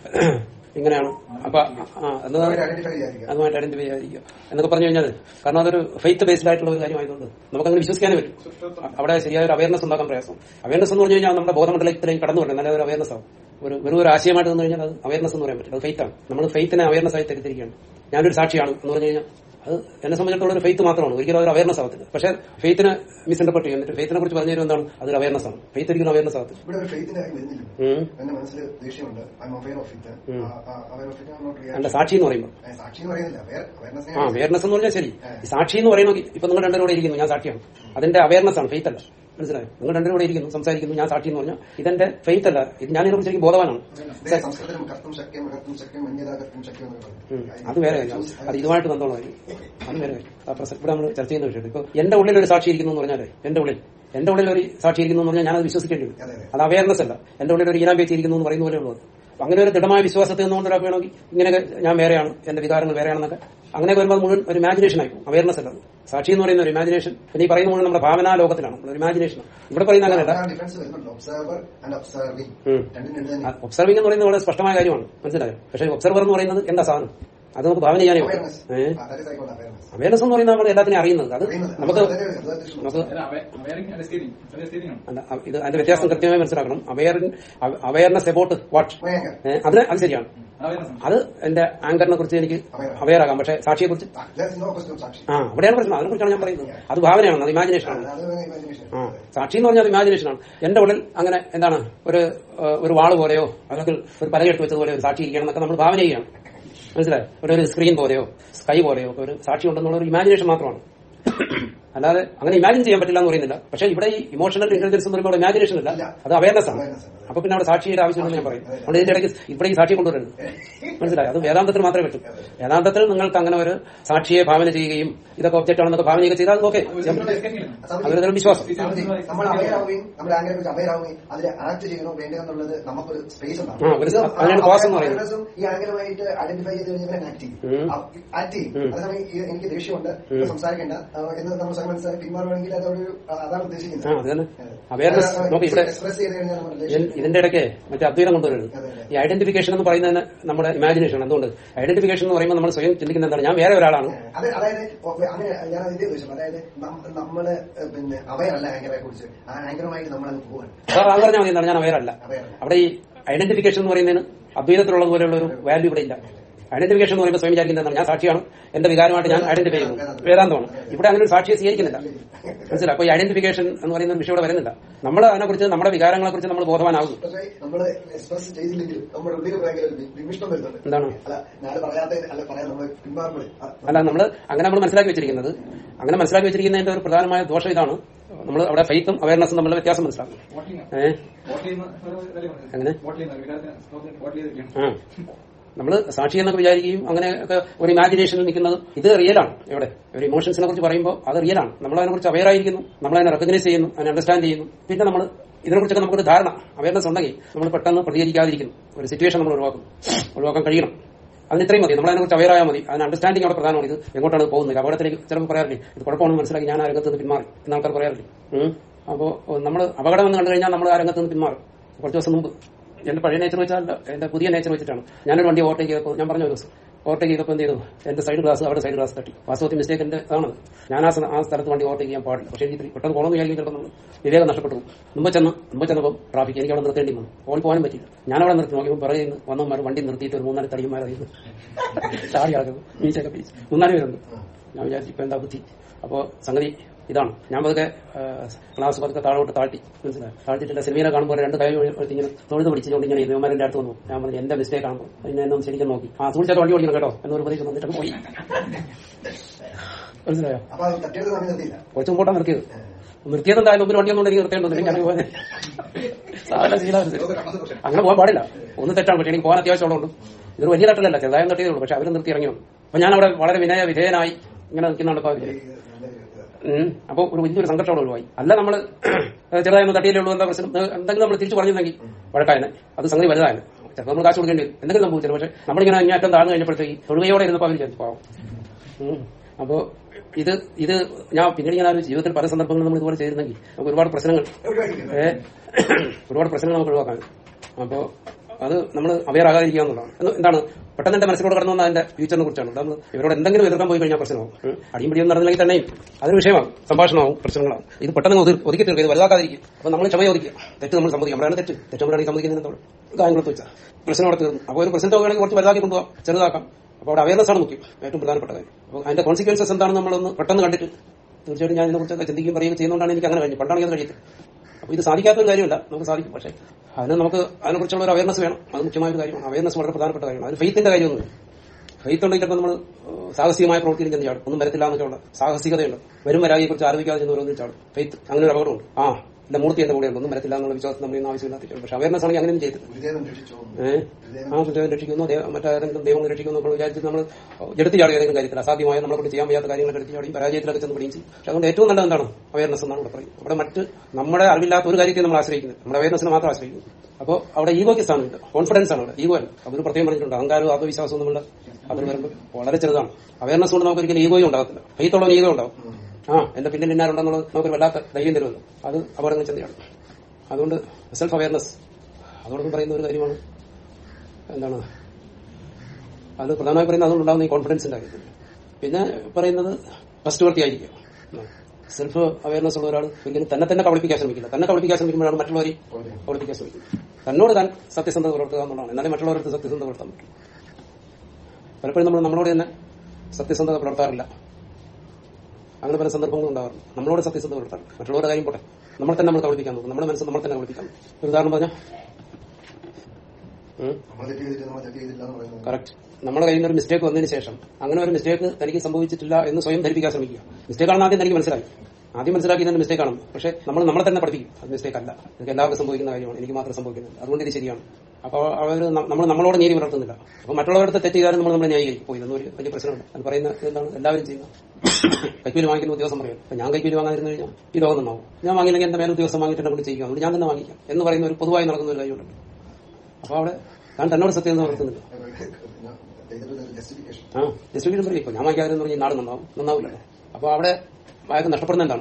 ഇങ്ങനെയാണ് അപ്പൊ ആ എന്നതാണ് അവരെ ഐഡന്റിഫൈ ചെയ്യാതിരിക്കുക അതുമായിട്ട് ഐഡന്റിഫൈ ചെയ്യാതിരിക്കുക എന്നൊക്കെ പറഞ്ഞു കഴിഞ്ഞാൽ കാരണം അതൊരു ഫെയ്ത്ത് ബേസ്ഡ് ആയിട്ടുള്ള ഒരു കാര്യമായതുകൊണ്ട് നമുക്കങ്ങനെ വിശ്വസിക്കാനേ പറ്റും അവിടെ ശരിയായ ഒരു അവയർനെസ് ഉണ്ടാക്കാൻ പ്രയാസം അവയർനെസ് എന്ന് പറഞ്ഞു കഴിഞ്ഞാൽ നമ്മുടെ ബോധമണ്ഡലത്തിലേക്ക് കടന്നു വരണം നല്ല ഒരു അവയർനെസ് ആവും ഒരു വെറും ഒരു ആശയമായിട്ട് വന്നു കഴിഞ്ഞാൽ അത് അവയർനെസ് എന്ന് പറയാൻ പറ്റില്ല അത് ഫെയ്ത്ത് ആണ് നമ്മൾ ഫെയ്ത്തിനെ അവയർനെസ് ആയി തെറ്റിദ്ധരിക്കുകയാണ് ഞാനൊരു സാക്ഷിയാണ് എന്ന് പറഞ്ഞു കഴിഞ്ഞാൽ അത് എന്നെ സംബന്ധിച്ചിടത്തോളം ഒരു ഫെയ്ത്ത് മാത്രമാണ് ഒരിക്കലും ഒരു അവയർനെസ് ആവത്തില്ല പക്ഷേ ഫെയ്ത്തിനെ മിസ്ഇന്റർപ്രറ്റ് ചെയ്യും എന്നിട്ട് ഫെയ്ത്തിനെ കുറിച്ച് പറഞ്ഞു തരുന്നത് എന്താണ് അതൊരു അവയർനെസ് ആണ് ഫെയ്ത്ത് ഒരിക്കലും അവയർനെസ് ആവത്തില്ല ഇവിടെ ഒരു ഫെയ്ത്തിന്റെ കാര്യം വരുന്നില്ല ഉം. എന്റെ മനസ്സിൽ ദേഷ്യമുണ്ട് I am aware of it aware of it not അല്ല റിയാക്ട് സാക്ഷി എന്ന് പറയുമ്പോൾ സാക്ഷി എന്ന് പറയുന്നില്ല അവയർനെസ് ആ അവയർനെസ് എന്ന് പറഞ്ഞാൽ ശരി ഈ സാക്ഷി എന്ന് പറയുമ്പോൾ ഇപ്പൊ നിങ്ങൾ രണ്ടുപേരും കൂടെ ഇരിക്കുന്നു ഞാൻ സാക്ഷിയാണ് അതിന്റെ അവയർനെസ് ആണ് ഫെയ്ത്ത് അല്ല മനസ്സിലായോ നിങ്ങൾ രണ്ടുപേരും കൂടെ ഇരിക്കുന്നു സംസാരിക്കുന്നു ഞാൻ സാക്ഷി എന്ന് പറഞ്ഞാൽ ഇതെന്റെ ഫെയ്ത്ത് അല്ല ഇത് ഞാൻ ഇതിനെ ശരിക്കും ബോധവാനാണ് സംസ്കൃതം കർത്തും ശക്യം അകർത്തും ശക്യം അന്യതാ കർത്തും ശക്യം എന്നൊക്കെ ഉം. പറയും. അത് വേറെ കാര്യം അത് ഇതുമായിട്ട് ബന്ധമുള്ള കാര്യം അത് വേറെ കാര്യം ആ പ്രസ- ഇവിടെ നമ്മൾ ചർച്ച ചെയ്യുന്ന വിഷയം ഇപ്പൊ എന്റെ ഉള്ളിൽ ഒരു സാക്ഷി ഇരിക്കുന്നു എന്ന് പറഞ്ഞാലേ എന്റെ ഉള്ളിൽ എന്റെ ഉള്ളിൽ ഒരു സാക്ഷി ഇരിക്കുന്നു എന്ന് പറഞ്ഞാൽ ഞാനത് വിശ്വസിക്കേണ്ടി വരും അതെ, അതെ. അത് അവയർനെസ് അല്ല എന്റെ ഉള്ളിൽ ഒരു ഈനാം പേച്ച് ഇരിക്കുന്നു എന്ന് പറയുന്ന പോലെ ഉള്ളത് അപ്പൊ അങ്ങനെ ഒരു ദൃഢമായ വിശ്വാസത്തിൽ നിന്നുകൊണ്ട് ഒരാൾക്ക് വേണമെങ്കിൽ ഇങ്ങനെയൊക്കെ ഞാൻ വേറെയാണ് എന്റെ വികാരങ്ങൾ വേറെയാണെന്നൊക്കെ അങ്ങനെയൊക്കെ വരുമ്പോൾ അത് മുഴുവൻ ഒരു ഇമാജിനേഷൻ ആയിരിക്കും അവയർനെസ് അല്ല അത്. സാക്ഷി എന്ന് പറയുന്ന ഒരു ഇമാജിനേഷൻ പിന്നെ ഈ പറയുന്ന മുഴുവൻ നമ്മുടെ ഭാവനാ ലോകത്തിലാണ് ഒരു ഇമാജിനേഷൻ ഇവിടെ പറയുന്ന അങ്ങനെയല്ല ആ ഡിഫറൻസ് വരുന്നുണ്ട് ഒബ്സർവർ ആൻഡ് ഒബ്സർവിംഗ് ഉം. രണ്ടും രണ്ട് തന്നെ ഒബ്സർവിംഗ് എന്ന് പറയുന്നത് വളരെ സ്പഷ്ടമായ കാര്യമാണ് മനസ്സിലായോ പക്ഷേ ഒബ്സർവർ എന്ന് പറയുന്നത് എന്താ സാധനം അത് നമുക്ക് ഭാവന ചെയ്യാനേ പറ്റും Awareness. Uh Ah, that is I call awareness. Awareness എന്ന് പറയുന്നത് നമ്മൾ എല്ലാത്തിനും അറിയുന്നത് അത് അറിയുന്നത്. നമുക്ക് അതെ, അതെ, അതെ, അതെ, true. നമുക്ക് അവയറിംഗ് ആൻഡ് എസ്കേപ്പിംഗ് അത് എസ്കേപ്പിംഗ് ആണ് അല്ല, അ- ഇത് അതിന്റെ വ്യത്യാസം കൃത്യമായി മനസ്സിലാക്കണം aware awareness about what My anger. അതിന് അത് ശരിയാണ് അവയർനെസ് അത് എന്റെ ആങ്കറിനെ കുറിച്ച് എനിക്ക് അവയർ ആകാം പക്ഷെ സാക്ഷിയെ കുറിച്ച് Ah, there is no question of Sakshi. ആ അവിടെയാണ് പ്രശ്നം അതിനെ കുറിച്ചാണ് ഞാൻ പറയുന്നത് അത് ഭാവനയാണ് അത് ഇമാജിനേഷൻ ആണ് അത് imagination. ആ സാക്ഷി എന്ന് പറഞ്ഞാൽ ഇമാജിനേഷൻ ആണ് എന്റെ ഉള്ളിൽ അങ്ങനെ എന്താണ് ഒരു ഏഹ്, ഒരു വാള് പോലെയോ അല്ലെങ്കിൽ ഒരു പലകെടുത്ത് വെച്ചതുപോലെ ഒരു സാക്ഷി ഇരിക്കണം എന്നൊക്കെ നമ്മൾ ഭാവന ചെയ്യണം മനസ്സിലായോ ഒരു ഒരു സ്ക്രീൻ പോലെയോ സ്കൈ പോലെയോ ഒക്കെ ഒരു സാക്ഷി ഉണ്ടെന്നുള്ള ഒരു ഇമാജിനേഷൻ മാത്രമാണ് അല്ലാതെ അങ്ങനെ ഇമാജിൻ ചെയ്യാൻ പറ്റില്ല എന്ന് പറയുന്നില്ല പക്ഷെ ഇവിടെ ഈ ഇമോഷണൽ ഇന്റലിജൻസ് എന്ന് പറയുമ്പോൾ ഇമാജിനേഷൻ ഇല്ല അത് അവയർനെസ് ആണ് Awareness ആണ്. അപ്പൊ പിന്നെ അവിടെ സാക്ഷിയുടെ ആവശ്യമുണ്ടെന്ന് ഞാൻ പറയും അതുകൊണ്ട് ഇതിന്റെ ഇടയ്ക്ക് ഇവിടെ ഈ സാക്ഷി കൊണ്ടുവരുന്നത് മനസ്സിലായി അത് വേദാന്തത്തിൽ മാത്രമേ പറ്റൂ വേദാന്തത്തിൽ നിങ്ങൾക്ക് അങ്ങനെ ഒരു സാക്ഷിയെ ഭാവന ചെയ്യുകയും ഇതൊക്കെ ഒബ്ജക്റ്റ് ആണെന്നൊക്കെ ഭാവനയൊക്കെ ചെയ്താൽ ഓക്കെ അതൊരു വിശ്വാസം സ്വാമിജി, നമ്മൾ അവയർ ആവുകയും നമ്മുടെ ആംഗിനെ കുറിച്ച് അവയർ ആവുകയും അതിൽ ആക്ട് ചെയ്യണോ വേണ്ടോ എന്നുള്ളത് നമുക്കൊരു സ്പേസ് ആ, ഒരു സ- അതിനാണ് pause എന്ന് പറയുന്നത്. awareness-ഉം ഈ ആംഗിലുമായിട്ട് ഐഡന്റിഫൈ ചെയ്ത് കഴിഞ്ഞാൽ ആക്ട് ചെയ്യും ഉം. ആക്ട് ചെയ്യും ഉം. അതേസമയം ഈ എനിക്ക് ദേഷ്യമുണ്ട് ഇപ്പൊ സംസാരിക്കേണ്ട ആ, എന്ന് നമ്മൾ സ്വയം മനസ്സിലാക്കി പിന്മാറുകയാണെങ്കിൽ അതൊരു ആ, അതാണ് ആ ഉദ്ദേശിക്കുന്നത് അത് തന്നെ അവയർനെസ് നോക്കി ഇവിടെ എക്സ്പ്രസ് ചെയ്ത് കഴിഞ്ഞാൽ നമ്മുടെ ഇതി- relationship- ഇതിന്റെ ഇടയ്ക്ക് മറ്റേ അദ്വൈതം കൊണ്ടുവരുന്നത് അതെ, അതെ. ഈ ഐഡന്റിഫിക്കേഷൻ എന്ന് പറയുന്നതിന് നമ്മുടെ ഇമാജിനേഷൻ എന്തുകൊണ്ട് ഐഡന്റിഫിക്കേഷൻ എന്ന് പറയുമ്പോൾ നമ്മൾ സ്വയം ചിന്തിക്കുന്ന എന്താണ് ഞാൻ വേറെ ഒരാളാണ് അത് അതായത് ഓ, അങ്ങനെ ഞാൻ അതിന്റെ ഉദ്ദേശം അതായത് നം- നമ്മള് പിന്നെ അവയറല്ല ആങ്കറെ കുറിച്ച് ആ ആങ്കറുമായിട്ട് നമ്മളങ്ങ് പോവാൻ സാർ അത് പറഞ്ഞാൽ മതി എന്താണ് ഞാൻ അവയറല്ല അവയറല്ല അവിടെ ഈ ഐഡന്റിഫിക്കേഷൻ എന്ന് പറയുന്നതിന് അദ്വൈതത്തിലുള്ളത് പോലെയുള്ള ഒരു വാല്യൂ ഇവിടെ ഇല്ല ഐഡന്റിഫിക്കേഷൻ എന്ന് പറയുമ്പോൾ സ്വയം വിചാരിക്കുന്നത് എന്താണ്? ഞാൻ സാക്ഷിയാണ് എന്റെ വികാരമായിട്ട് ഞാൻ ഐഡന്റിഫൈ ചെയ്യുന്നു വേദാന്തമാണ് ഇവിടെ അങ്ങനെ ഒരു സാക്ഷിയെ സ്വീകരിക്കുന്നില്ല മനസ്സിലായി അപ്പൊ ഈ ഐഡന്റിഫിക്കേഷൻ എന്ന് പറയുന്ന ഒരു വിഷയം ഇവിടെ വരുന്നില്ല നമ്മൾ അതിനെക്കുറിച്ച് നമ്മുടെ വികാരങ്ങളെ കുറിച്ച് നമ്മൾ ബോധവാനാകുന്നു പക്ഷേ നമ്മള് എക്സ്പ്രസ് ചെയ്തില്ലെങ്കിലും നമ്മുടെ ഉള്ളിൽ ഭയങ്കര ഒരു വി- വിമിഷ്ടം വരുന്നുണ്ട് എന്താണ് അല്ല ഞാൻ പറയാത്ത അല്ല പറയാൻ നമ്മൾ പിന്മാറുമ്പോഴേ ആ, അല്ല നമ്മൾ അങ്ങനെ നമ്മൾ മനസ്സിലാക്കി വെച്ചിരിക്കുന്നത് അങ്ങനെ മനസ്സിലാക്കി വെച്ചിരിക്കുന്നതിന്റെ ഒരു പ്രധാനമായ ദോഷം ഇതാണ് നമ്മൾ അവിടെ ഫെയ്ത്തും അവയർനെസ്സും തമ്മിലുള്ള വ്യത്യാസം മനസ്സിലാക്കും വോട്ടിംഗ് ഏഹ് വോട്ട് ചെയ്യുന്ന എങ്ങനെ? വോട്ട് ചെയ്യുന്ന വികാരത്തിന് വോട്ട് ചെയ്തിരിക്കുകയാണ് ആ നമ്മൾ സാക്ഷി എന്നൊക്കെ വിചാരിക്കുകയും അങ്ങനെയൊക്കെ ഒരു ഇമാജിനേഷനിൽ നിൽക്കുന്നത് ഇത് റിയലാണ് എവിടെ ഒരു ഇമോഷൻസിനെ കുറിച്ച് പറയുമ്പോൾ അത് റിയലാണ് നമ്മൾ അതിനെക്കുറിച്ച് അവയർ ആയിരിക്കുന്നു നമ്മൾ അതിനെ റെക്കഗ്നൈസ് ചെയ്യുന്നു അതിനെ അണ്ടർസ്റ്റാൻഡ് ചെയ്യുന്നു പിന്നെ നമ്മൾ ഇതിനെക്കുറിച്ചൊക്കെ നമുക്കൊരു ധാരണ അവയർനെസ് ഉണ്ടെങ്കിൽ നമ്മൾ പെട്ടെന്ന് പ്രതികരിക്കാതിരിക്കുന്നു ഒരു സിറ്റുവേഷൻ നമ്മൾ ഒഴിവാക്കും ഒഴിവാക്കാൻ കഴിയണം അതിന് ഇത്രയും മതി നമ്മൾ അതിനെക്കുറിച്ച് അവയറായാൽ മതി അതിന് അണ്ടർസ്റ്റാൻഡിംഗ് അവിടെ പ്രധാനമാണ് ഇത് എങ്ങോട്ടാണ് ഇത് പോകുന്നത് അപകടത്തിലേക്ക് ചിലപ്പോൾ പറയാറില്ലേ ഇത് കുഴപ്പമാണെന്ന് മനസ്സിലാക്കി ഞാൻ ആ രംഗത്ത് നിന്ന് പിന്മാറി എന്ന് ആൾക്കാർ പറയാറില്ലേ ഉം. അപ്പോൾ നമ്മൾ അപകടം എന്ന് കണ്ടു കഴിഞ്ഞാൽ നമ്മൾ ആ രംഗത്ത് നിന്ന് പിന്മാറും കുറച്ച് ദിവസം മുമ്പ് എന്റെ പഴയ നേച്ചർ വെച്ചാൽ എന്റെ പുതിയ നേച്ചർ വെച്ചിട്ടാണ് ഞാനൊരു വണ്ടി ഓവർടേക്ക് ചെയ്തപ്പോൾ ഞാൻ പറഞ്ഞ ഒരു ദിവസം ഓവർടേക്ക് ചെയ്തപ്പോൾ എന്ത് ചെയ്തു എന്റെ സൈഡ് ഗ്ലാസ് അവിടെ സൈഡ് ഗ്ലാസ് തട്ടി വാസ്തവത്തിൽ മിസ്റ്റേക്ക് എന്റെ ആണ് ഞാൻ ആ സ്ഥ- ആ സ്ഥലത്ത് വണ്ടി ഓവർടേക്ക് ചെയ്യാൻ പാടില്ല പക്ഷേ എനിക്ക് പെട്ടെന്ന് പോകണമെന്ന് വിചാരിക്കും ചിലപ്പോൾ നമ്മൾ വിവേകം നഷ്ടപ്പെട്ടു പോകും. മുമ്പ് ചെന്ന് മുമ്പ് ചെന്നപ്പോൾ ട്രാഫിക് എനിക്ക് അവിടെ നിർത്തേണ്ടി വന്നു ഓടി പോകാനും പറ്റില്ല ഞാൻ അവിടെ നിർത്തി നോക്കിയപ്പോൾ പിറകിൽ നിന്ന് വന്നവന്മാർ വണ്ടി നിർത്തിയിട്ട് ഒരു മൂന്നാല് തടിയന്മാരായിരുന്നു ചാടി ആകുന്നു മീച്ചൊക്കെ പിടിച്ച് മൂന്നാല് പേരുണ്ട് ഞാൻ വിചാരിച്ചു ഇപ്പൊ എന്താ ബുദ്ധി അപ്പോ സംഗതി ഇതാണ് ഞാൻ പതുക്കെ ആ, ക്ലാസ് പതുക്കെ താഴോട്ട് താഴ്ത്തി മനസ്സിലായി താഴ്ത്തിട്ടില്ല സിനിമയിലെ കാണുമ്പോൾ രണ്ട് കൈ എടുത്ത് ഇങ്ങനെ തൊഴുത് പിടിച്ചുകൊണ്ട് ഇങ്ങനെ ഇവന്മാരുടെ അടുത്ത് വന്നു ഞാൻ പറഞ്ഞു എന്റെ മിസ്റ്റേക്ക് കാണുമ്പോൾ അതിനെ എന്നെ ഒന്ന് ശരിക്കും നോക്കി ആ സൂക്ഷിച്ചാൽ വണ്ടി ഓടിക്കണം കേട്ടോ എന്നൊരു പ്രതീക്ഷ വന്നിട്ട് പോയി മനസ്സിലായോ അപ്പൊ അത് തട്ടിയെടുത്ത് സമയം നിർത്തിയില്ല കുറച്ച് മുമ്പോട്ടാ നിർത്തിയത് നിർത്തിയത് എന്തായാലും മുമ്പിൽ വണ്ടിയൊന്നും എനിക്ക് നിർത്തേണ്ടത് ഞാൻ പോകാൻ സാധാരണ ശീലമായിരുന്നു അങ്ങനെ പോകാൻ പാടില്ല ഒന്ന് തെറ്റാണ് പക്ഷെ എനിക്ക് പോകാൻ അത്യാവശ്യമുള്ളതുകൊണ്ട് ഇതൊരു വലിയ തട്ടലല്ല ചെറുതായും തട്ടിയതേ ഉള്ളൂ പക്ഷെ അവരും നിർത്തി ഇറങ്ങി വന്നു അപ്പൊ ഞാൻ അവിടെ വളരെ വിനയ വിധേയനായി ഇങ്ങനെ നിൽക്കുന്നുണ്ട് അപ്പൊ അവര് അപ്പൊ ഒരു വലിയൊരു സംഘർഷം ഒഴിവായി അല്ല നമ്മൾ ചെറുതായി ഒന്ന് തട്ടിയല്ലേ ഉള്ളൂ എന്താ പ്രശ്നം ഏഹ് എന്തെങ്കിലും നമ്മൾ തിരിച്ചു പറഞ്ഞിരുന്നെങ്കിൽ വഴക്കായനെ അത് സംഗതി വലുതായത് ചിലപ്പോൾ നമ്മൾ കാശ് കൊടുക്കേണ്ടി വരും എന്തെങ്കിലും സംഭവിച്ചില്ല പക്ഷെ നമ്മളിങ്ങനെ അങ്ങേറ്റം താഴ്ന്നു കഴിഞ്ഞപ്പോഴത്തേക്ക് തൊഴുകയോടെ ഇരുന്നപ്പോൾ അവർ വിചാരിച്ചു പാവം ഉം. അപ്പോ ഇത് ഇത് ഞാൻ പിന്നീട് ഞാൻ ആ ഒരു ജീവിതത്തിൽ പല സന്ദർഭങ്ങളും നമ്മൾ ഇതുപോലെ ചെയ്തിരുന്നെങ്കിൽ നമുക്ക് ഒരുപാട് പ്രശ്നങ്ങൾ ഏ, ഒരുപാട് പ്രശ്നങ്ങൾ നമുക്ക് ഒഴിവാക്കാൻ അപ്പോ അത് നമ്മൾ അവയർ ആകാതിരിക്കുക എന്നുള്ളതാണ് എന്ന് എന്താണ് പെട്ടെന്ന് എന്റെ മനസ്സിലൂടെ കടന്നു വന്ന അതിന്റെ ഫ്യൂച്ചറിനെ കുറിച്ചാണ് നമ്മൾ ഇവരോട് എന്തെങ്കിലും എതിർക്കാൻ പോയി കഴിഞ്ഞാൽ പ്രശ്നമാവും ഉം. അടിയും പിടിയും നടന്നില്ലെങ്കിൽ തന്നെയും അതൊരു വിഷയമാകും സംഭാഷണമാവും പ്രശ്നങ്ങളാവും ഇത് പെട്ടെന്ന് ഒതുക്കി ഒതുക്കി തീർക്കുക ഇത് വലുതാക്കാതിരിക്കും അപ്പൊ നമ്മൾ ക്ഷമ ചോദിക്കുക തെറ്റ് നമ്മൾ സമ്മതിക്കും നമ്മളാണ് തെറ്റ് തെറ്റ് നമ്മളാണ് സമ്മതിക്കുന്നതിനോട് കാര്യങ്ങളൊക്കെ വെച്ചാൽ പ്രശ്നം അവിടെ തീർന്നു അപ്പോൾ ഒരു പ്രശ്നത്തെ വേണമെങ്കിൽ കുറച്ച് വലുതാക്കി കൊണ്ടുപോകാം ചെറുതാക്കാം അപ്പോൾ അവിടെ അവയർനെസ് ആണ് മുഖ്യം ഏറ്റവും പ്രധാനപ്പെട്ട കാര്യം അപ്പോൾ അതിന്റെ കോൺസിക്വൻസസ് എന്താണെന്ന് നമ്മളൊന്ന് പെട്ടെന്ന് കണ്ടിട്ട് തീർച്ചയായിട്ടും ഞാൻ ഇതിനെക്കുറിച്ചൊക്കെ ചിന്തിക്കുകയും പറയുകയും ചെയ്യുന്നതുകൊണ്ടാണ് എനിക്ക് അങ്ങനെ കഴിഞ്ഞു പണ്ടാണെങ്കിൽ അത് കഴിയത്തില്ല അപ്പോൾ ഇത് സാധിക്കാത്ത ഒരു കാര്യമല്ല നമുക്ക് സാധിക്കും പക്ഷേ അതിന് നമുക്ക് അതിനെക്കുറിച്ചുള്ള ഒരു അവയർനെസ് വേണം അത് മുഖ്യമായ ഒരു കാര്യമാണ് അവയർനെസ് വളരെ പ്രധാനപ്പെട്ട കാര്യമാണ് അത് ഫെയ്ത്തിന്റെ കാര്യമൊന്നും ഫെയ്ത്ത് ഉണ്ടെങ്കിൽ ചിലപ്പോൾ നമ്മൾ സാഹസികമായ പ്രവൃത്തിയിൽ ചെന്ന് ചാടും ഒന്നും വരത്തില്ല എന്നൊക്കെ ഉള്ള സാഹസികതയുണ്ട് വരും വരാകിയെ കുറിച്ച് ആലോചിക്കാതെ ചെന്ന് ഓരോന്നും ചാടും ഫെയ്ത്ത് അങ്ങനെ ഒരു അപകടമുണ്ട് ആ എന്റെ മൂർത്തി എന്റെ കൂടെ ഉണ്ട് ഒന്നും വരത്തില്ല എന്നുള്ള വിശ്വാസം നമ്മൾ ഇന്ന് ആവശ്യമില്ലാത്ത പക്ഷേ അവയർനെസ് ആണെങ്കിൽ അങ്ങനെയും ചെയ്തില്ല ഗുരുദേവൻ രക്ഷിച്ചു ഏഹ് ആ സുദേവൻ രക്ഷിക്കുന്നു ദൈവ- മറ്റേതെങ്കിലും ദൈവം രക്ഷിക്കുന്നു നമ്മൾ വിചാരിച്ച് നമ്മൾ എടുത്തു ചാടുക ഏതെങ്കിലും കാര്യത്തിൽ അസാധ്യമായ നമ്മളെ കൊണ്ട് ചെയ്യാൻ വയ്യാത്ത കാര്യങ്ങളൊക്കെ എടുത്തു ചാടിയും പരാജയത്തിലൊക്കെ ചെന്ന് പിടിയും ചെയ്യും പക്ഷെ അതുകൊണ്ട് ഏറ്റവും നല്ലത് എന്താണ് അവയർനെസ് എന്നാണ് ഇവിടെ പറയുന്നത് അവിടെ മറ്റ് നമ്മുടെ അറിവില്ലാത്ത ഒരു കാര്യത്തെ നമ്മൾ ആശ്രയിക്കുന്നത് നമ്മുടെ അവയർനെസ്സിനെ മാത്രം ആശ്രയിക്കുന്നു അപ്പോൾ അവിടെ ഈഗോയ്ക്ക് സ്ഥാനമില്ല കോൺഫിഡൻസ് ആണ് അവിടെ ഈഗോ അല്ല അതൊരു പ്രത്യേകം പറഞ്ഞിട്ടുണ്ട് അഹങ്കാരവും ആത്മവിശ്വാസവും നമ്മളുടെ അതിൽ വരുമ്പോൾ വളരെ ചെറുതാണ് അവയർനെസ് കൊണ്ട് നമുക്ക് ഒരിക്കലും ഈഗോയും ഉണ്ടാകത്തില്ല ഫെയ്ത്തോളം ഈഗോ ഉണ്ടാവും ആ എന്റെ പിന്നിൽ ഇന്നാരുണ്ടെന്നുള്ളത് നമുക്കൊരു വല്ലാത്ത ധൈര്യം തരുമല്ലോ അത് അപകടങ്ങൾ ചെന്നതാണ് അതുകൊണ്ട് സെൽഫ് അവയർനെസ് അതോടൊപ്പം പറയുന്ന ഒരു കാര്യമാണ് എന്താണ് അത് പ്രധാനമായി പറയുന്നത് അതുകൊണ്ടുണ്ടാകുന്ന ഈ കോൺഫിഡൻസിന്റെ കാര്യത്തിൽ പിന്നെ പറയുന്നത് ഫസ്റ്റ് വർത്തി ആയിരിക്കും സെൽഫ് അവയർനെസ് ഉള്ള ഒരാൾ ഒരിക്കലും തന്നെ തന്നെ കബളിപ്പിക്കാൻ ശ്രമിക്കില്ല തന്നെ കബളിപ്പിക്കാൻ ശ്രമിക്കുമ്പോഴാണ് മറ്റുള്ളവരെ കബളിപ്പിക്കാൻ ശ്രമിക്കുന്നത് തന്നോട് താൻ സത്യസന്ധത പുലർത്തുക എന്നുള്ളതാണ് എന്നാലേ മറ്റുള്ളവർക്ക് സത്യസന്ധത പുലർത്താൻ പറ്റും പലപ്പോഴും നമ്മൾ നമ്മളോട് തന്നെ സത്യസന്ധത പുലർത്താറില്ല അങ്ങനെ പല സന്ദർഭങ്ങളും ഉണ്ടാവാറുണ്ട് നമ്മളോട് സത്യസന്ധത പുലർത്താറ് മറ്റുള്ളവരുടെ കാര്യം പോട്ടെ നമ്മൾ തന്നെ നമ്മൾ കബളിപ്പിക്കാൻ നോക്കും നമ്മുടെ മനസ്സ് നമ്മൾ തന്നെ കബളിപ്പിക്കാൻ നോക്കും. ഒരു ഉദാഹരണം പറഞ്ഞാൽ നമ്മൾ തെറ്റ് ചെയ്തിട്ട് നമ്മൾ തെറ്റ് ചെയ്തില്ല എന്ന് പറയുന്നത് കറക്റ്റ് നമ്മുടെ കയ്യിൽ നിന്ന് ഒരു മിസ്റ്റേക്ക് വന്നതിന് ശേഷം അങ്ങനെ ഒരു മിസ്റ്റേക്ക് തനിക്ക് സംഭവിച്ചിട്ടില്ല എന്ന് സ്വയം ധരിപ്പിക്കാൻ ശ്രമിക്കുക മിസ്റ്റേക്ക് ആണെന്ന് ആദ്യം തനിക്ക് മനസ്സിലായി ആദ്യം മനസ്സിലാക്കി ഇതിന്റെ മിസ്റ്റേക്ക് ആണ് പക്ഷെ നമ്മൾ നമ്മളെ തന്നെ പഠിപ്പിക്കും അത് മിസ്റ്റേക്ക് അല്ല എനിക്ക് എല്ലാവർക്കും സംഭവിക്കുന്ന കാര്യമാണ് എനിക്ക് മാത്രം സംഭവിക്കുന്നത് അതുകൊണ്ട് ഇത് ശരിയാണ് അപ്പോൾ അവർ നമ്മൾ നമ്മളോട് നീതി പുലർത്തുന്നില്ല അപ്പോൾ മറ്റുള്ളവരുടെ തെറ്റ് ചെയ്താലും നമ്മൾ നമ്മളെ ന്യായീകരിക്കും പോയി ഇതൊന്നും ഒരു വലിയ പ്രശ്നമുണ്ട് അത് പറയുന്ന എന്താണ് എല്ലാവരും ചെയ്യുന്നത് കൈക്കൂലി വാങ്ങിക്കുന്ന ഉദ്യോഗസ്ഥൻ പറയും അപ്പൊ ഞാൻ കൈക്കൂലി വാങ്ങാതിരുന്നു കഴിഞ്ഞാൽ ഈ ലോകം നന്നാവും ഞാൻ വാങ്ങിയില്ലെങ്കിൽ എന്റെ മേലെ ഉദ്യോഗസ്ഥൻ വാങ്ങിയിട്ട് കൊണ്ട് ചെയ്യുക അതുകൊണ്ട് ഞാൻ തന്നെ വാങ്ങിക്കാം എന്ന് പറയുന്ന ഒരു പൊതുവായി നടക്കുന്ന ഒരു കാര്യമുണ്ട് അപ്പോൾ അവിടെ ഞാൻ തന്നോട് സത്യം പുലർത്തുന്നില്ല ചെയ്തിട്ട് ജസ്റ്റിഫിക്കേഷൻ ആ ജസ്റ്റിഫിക്കേഷൻ പറയും ഇപ്പൊ ഞാൻ വാങ്ങിക്കാതെന്ന് പറഞ്ഞാൽ ഈ നാട് നന്നാവും നന്നാവില്ലല്ലോ അപ്പൊ അവിടെ അയാൾക്ക് നഷ്ടപ്പെടുന്ന എന്താണ്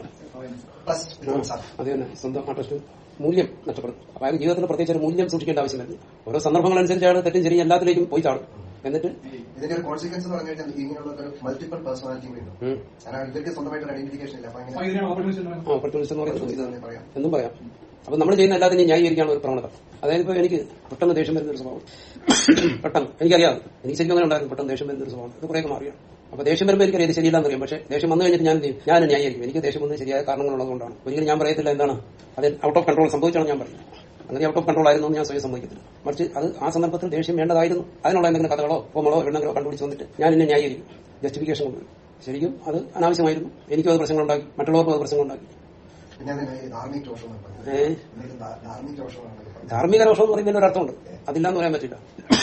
പ്ലസ് അത് തന്നെ സ്വന്തം ആർട്ടിസ്റ്റ് മൂല്യം നഷ്ടപ്പെടും അപ്പൊ അയാൾക്ക് ജീവിതത്തിൽ പ്രത്യേകിച്ച് ഒരു മൂല്യം സൂക്ഷിക്കേണ്ട ആവശ്യമില്ല ഓരോ സന്ദർഭങ്ങളനുസരിച്ച് അയാൾ തെറ്റും ശരി എല്ലാത്തിലേക്കും പോയി ചാടും എന്നിട്ട് ഇതിന്റെ ഒരു കോൺസിക്വൻസ് എന്ന് പറഞ്ഞു കഴിഞ്ഞാൽ ഇങ്ങനെയുള്ള ഒരു മൾട്ടിപ്പിൾ പേഴ്സണാലിറ്റി ഉണ്ട് ഉം, കാരണം ഇവർക്ക് സ്വന്തമായിട്ട് ഒരു ഐഡന്റിഫിക്കേഷൻ ഇല്ല അപ്പൊ അപ്പൊ അങ്ങനെ ഇതിനാണ് ഓപ്പർച്യൂണിറ്റി ഉണ്ടാകുന്നത്. ആ opportunist എന്ന് പറയുന്നത് ഇത് തന്നെ പറയാം എന്നും പറയാം അപ്പൊ നമ്മൾ ചെയ്യുന്ന എല്ലാത്തിനെയും ന്യായീകരിക്കാനുള്ള ഒരു പ്രവണത അതായത് ഇപ്പൊ എനിക്ക് പെട്ടെന്ന് ദേഷ്യം വരുന്ന ഒരു സ്വഭാവം പെട്ടെന്ന് എനിക്കറിയാം എനിക്ക് ശരിക്കും അങ്ങനെ ഉണ്ടായിരുന്നു പെട്ടെന്ന് ദേഷ്യം വരുന്ന ഒരു സ്വഭാവം ഇത് കുറേയൊക്കെ മാറിയാണ് അപ്പൊ ദേഷ്യം വരുമ്പോൾ എനിക്കറിയാം ഇത് ശരിയില്ലാന്ന് അറിയാം പക്ഷേ ദേഷ്യം വന്നു കഴിഞ്ഞിട്ട് ഞാൻ എന്ത് ചെയ്യും? ഞാൻ ന്യായീകരിക്കും എനിക്ക് ദേഷ്യം വന്നത് ശരിയായ കാരണങ്ങളുള്ളതുകൊണ്ടാണ് ഒരിക്കലും ഞാൻ പറയത്തില്ല എന്താണ് അത് ഔട്ട് ഓഫ് കൺട്രോൾ സംഭവിച്ചാണ് ഞാൻ പറയുന്നത് അങ്ങനെ ഔട്ട് ഓഫ് കൺട്രോൾ ആയിരുന്നു എന്ന് ഞാൻ സ്വയം സമ്മതിക്കത്തില്ല മറിച്ച് അത് ആ സന്ദർഭത്തിൽ ദേഷ്യം വേണ്ടതായിരുന്നു അതിനുള്ള എന്തെങ്കിലും കഥകളോ ഫോമളോ എവിടെന്നെങ്കിലോ കണ്ടുപിടിച്ച് വന്നിട്ട് ഞാൻ എന്നെ ന്യായീകരിക്കും ജസ്റ്റിഫിക്കേഷൻ കൊണ്ടുവരും ശരിക്കും അത് അനാവശ്യമായിരുന്നു എനിക്കും അത് പ്രശ്നങ്ങളുണ്ടാക്കി മറ്റുള്ളവർക്കും അത് പ്രശ്നങ്ങളുണ്ടാക്കി പിന്നെ അതിന് ഈ ധാർമ്മിക രോഷം എന്ന് പറയുന്നത് ഏഹ് ഇത് ധാ- ധാർമ്മിക രോഷമാണ് പറയുന്നത് ധാർമ്മിക രോഷം എന്ന് പറയുന്നതിന് ഒരു അർത്ഥമുണ്ട് അതില്ലാന്ന് പറയാൻ പറ്റില്ല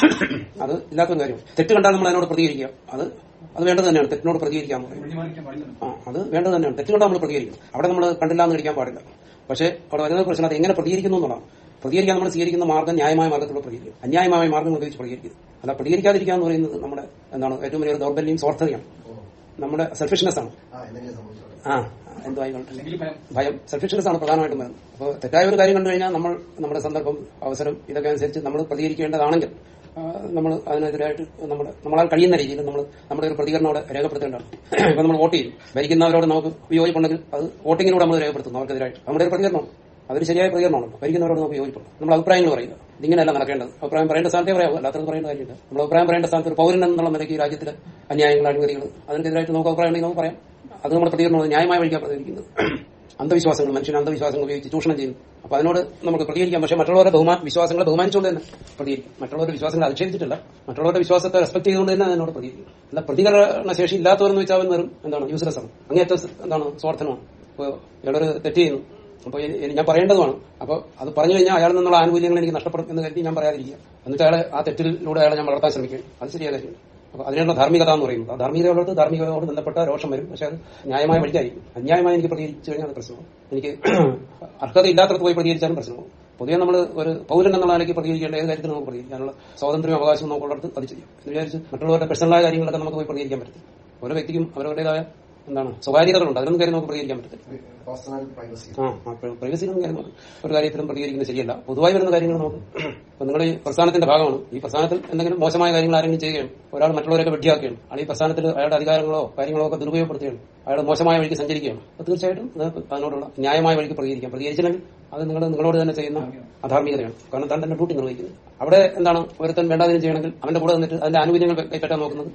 അത് ഇല്ലാത്തൊരു കാര്യം തെറ്റ് കണ്ടാൽ നമ്മൾ അതിനോട് പ്രതികരിക്കുക അത് അത് വേണ്ടത് തന്നെയാണ് തെറ്റിനോട് പ്രതികരിക്കാൻ പറയും തീരുമാനിക്കാൻ പാടില്ല ആ അത് വേണ്ടത് തന്നെയാണ് തെറ്റ് കണ്ടാൽ നമ്മൾ പ്രതികരിക്കണം അവിടെ നമ്മൾ കണ്ടില്ല എന്ന് കഴിക്കാൻ പാടില്ല പക്ഷേ അവിടെ വരുന്ന പ്രശ്നം അത് എങ്ങനെ പ്രതികരിക്കുന്നു എന്നുള്ളതാണ് പ്രതികരിക്കാൻ നമ്മൾ സ്വീകരിക്കുന്ന മാർഗ്ഗം ന്യായമായ മാർഗ്ഗത്തിലൂടെ പ്രതികരിക്കും അന്യായമായ മാർഗ്ഗം ഉപയോഗിച്ച് പ്രതികരിക്കും അല്ല പ്രതികരിക്കാതിരിക്കുക എന്ന് പറയുന്നത് നമ്മുടെ എന്താണ് ഏറ്റവും വലിയ ദൗർബല്യം സ്വാർത്ഥതയാണ് നമ്മുടെ സെൽഫിഷ്നെസ് ആണ് ആ എന്തെങ്കിലും സംഭവിച്ചോട്ടെ ആ എന്തായിക്കൊള്ളട്ടെ അല്ലെങ്കിൽ ഭയം ഭയം സെൽഫിഷ്നെസ് ആണ് പ്രധാനമായിട്ടും വരുന്നത് അപ്പോൾ തെറ്റായ ഒരു കാര്യം കണ്ടു കഴിഞ്ഞാൽ നമ്മൾ നമ്മുടെ സന്ദർഭം അവസരം ഇതൊക്കെ അനുസരിച്ച് നമ്മൾ പ്രതികരിക്കേണ്ടതാണെങ്കിൽ ആ, നമ്മൾ അതിനെതിരായിട്ട് നമ്മുടെ നമ്മളാൽ കഴിയുന്ന രീതിയിൽ നമ്മൾ നമ്മുടെ ഒരു പ്രതികരണം അവിടെ രേഖപ്പെടുത്തേണ്ടതാണ് ഇപ്പൊ നമ്മൾ വോട്ട് ചെയ്യും ഭരിക്കുന്നവരോട് നമുക്ക് വിയോജിപ്പുണ്ടെങ്കിൽ അത് വോട്ടിങ്ങിലൂടെ നമ്മൾ രേഖപ്പെടുത്തുന്നു അവർക്കെതിരായിട്ട് നമ്മുടെ ഒരു പ്രതികരണമാണ് അതൊരു ശരിയായ പ്രതികരണമാണ് ഭരിക്കുന്നവരോട് നമുക്ക് യോജിപ്പുണ്ട് നമ്മൾ അഭിപ്രായങ്ങൾ പറയുക ഇതിങ്ങനെയല്ല നടക്കേണ്ടത് അഭിപ്രായം പറയേണ്ട സ്ഥാനത്തെ പറയാവൂ അല്ലാത്തത് പറയേണ്ട കാര്യമില്ല നമ്മൾ അഭിപ്രായം പറയേണ്ട സ്ഥാനത്ത് ഒരു പൗരൻ എന്നുള്ള നിലയ്ക്ക് ഈ രാജ്യത്തിലെ അന്യായങ്ങൾ അഴിമതികൾ അതിനെതിരായിട്ട് നമുക്ക് അഭിപ്രായം ഉണ്ടെങ്കിൽ നമുക്ക് പറയാം അത് നമ്മുടെ പ്രതികരണം ന്യായമായ വഴിക്കാണ് പ്രതികരിക്കുന്നത് അന്ധവിശ്വാസങ്ങൾ മനുഷ്യൻ അന്ധവിശ്വാസങ്ങൾ ഉപയോഗിച്ച് ചൂഷണം ചെയ്യുന്നു അപ്പൊ അതിനോട് നമുക്ക് പ്രതികരിക്കാം പക്ഷേ മറ്റുള്ളവരുടെ ബഹുമാ വിശ്വാസങ്ങളെ ബഹുമാനിച്ചുകൊണ്ട് തന്നെ പ്രതികരിക്കും മറ്റുള്ളവരുടെ വിശ്വാസങ്ങളെ അധിക്ഷേപിച്ചിട്ടില്ല മറ്റുള്ളവരുടെ വിശ്വാസത്തെ റെസ്പെക്ട് ചെയ്തുകൊണ്ട് തന്നെ അതിനോട് പ്രതികരിക്കും അല്ല പ്രതികരണ ശേഷി ഇല്ലാത്തവരെന്ന് വെച്ചാൽ അവൻ വെറും എന്താണ് യൂസ്ലെസ് ആണ് അങ്ങേറ്റ എന്താണ് സ്വാർത്ഥനമാണ് ഇപ്പോൾ ഇയാളൊരു തെറ്റ് ചെയ്യുന്നു അപ്പോൾ ഞാൻ പറയേണ്ടതുമാണ് അപ്പോൾ അത് പറഞ്ഞു കഴിഞ്ഞാൽ അയാളിൽ നിന്നുള്ള ആനുകൂല്യങ്ങൾ എനിക്ക് നഷ്ടപ്പെടും എന്ന് കരുതി ഞാൻ പറയാതിരിക്കുക എന്നിട്ട് അയാളെ ആ തെറ്റിലൂടെ അയാളെ ഞാൻ വളർത്താൻ ശ്രമിക്കും അത് ശരിയായ കാര്യമാണ് അപ്പൊ അതിനുള്ള ധാർമ്മികത എന്ന് പറയുന്നത് ആ ധാർമ്മികതയോട് ധാർമ്മികതയോട് ബന്ധപ്പെട്ട രോഷം വരും പക്ഷെ അത് ന്യായമായ വഴിക്കായിരിക്കും അന്യായമായി എനിക്ക് പ്രതികരിച്ചു കഴിഞ്ഞാൽ അത് പ്രശ്നമാണ് എനിക്ക് അർഹതയില്ലാത്തടത്ത് പോയി പ്രതികരിച്ചാലും പ്രശ്നമാവും പൊതുവെ നമ്മൾ ഒരു പൗരൻ എന്നുള്ള നിലയ്ക്ക് പ്രതികരിക്കേണ്ട ഏത് കാര്യത്തിലും നമുക്ക് പ്രതികരിക്കാനുള്ള സ്വാതന്ത്ര്യം അവകാശവും നമുക്കുള്ളിടത്ത് അത് ചെയ്യാം എന്ന് വിചാരിച്ച് മറ്റുള്ളവരുടെ പേഴ്സണലായ കാര്യങ്ങളൊക്കെ നമുക്ക് പോയി പ്രതികരിക്കാൻ പറ്റത്തില്ല ഓരോ വ്യക്തിക്കും അവരുടേതായ എന്താണ് സ്വകാര്യതകളുണ്ട് അതിനൊന്നും കാര്യം നമുക്ക് പ്രതികരിക്കാൻ പറ്റത്തില്ല പേഴ്സണൽ പ്രൈവസി ആ പ്രൈവസിയിലൊന്നും കാര്യം നമുക്ക് ഒരു കാര്യത്തിലും പ്രതികരിക്കുന്നത് ശരിയല്ല പൊതുവായി വരുന്ന കാര്യങ്ങൾ നമുക്ക് ഇപ്പൊ നിങ്ങൾ ഈ പ്രസ്ഥാനത്തിന്റെ ഭാഗമാണ് ഈ പ്രസ്ഥാനത്തിൽ എന്തെങ്കിലും മോശമായ കാര്യങ്ങൾ ആരെങ്കിലും ചെയ്യുകയാണ് ഒരാൾ മറ്റുള്ളവരൊക്കെ വെട്ടിയാക്കുകയാണ് അല്ലെങ്കിൽ ഈ പ്രസ്ഥാനത്തിൽ അയാളുടെ അധികാരങ്ങളോ കാര്യങ്ങളോ ഒക്കെ ദുരുപയോഗപ്പെടുത്തുകയാണ് അയാൾ മോശമായ വഴിക്ക് സഞ്ചരിക്കുകയാണ് അപ്പോൾ തീർച്ചയായിട്ടും നിങ്ങൾക്ക് അതിനോടുള്ള ന്യായമായ വഴിക്ക് പ്രതികരിക്കാം പ്രതികരിച്ചില്ലെങ്കിൽ അത് നിങ്ങൾ നിങ്ങളോട് തന്നെ ചെയ്യുന്ന അധാർമികതയാണ് കാരണം താൻ തന്നെ ഡ്യൂട്ടി നിർവഹിക്കുന്നത് അവിടെ എന്താണ് ഒരുത്തൻ വേണ്ടാതിനും ചെയ്യണമെങ്കിൽ അവന്റെ കൂടെ നിന്നിട്ട് അതിന്റെ ആനുകൂല്യങ്ങൾ കൈപ്പറ്റാൻ നോക്കുന്നത്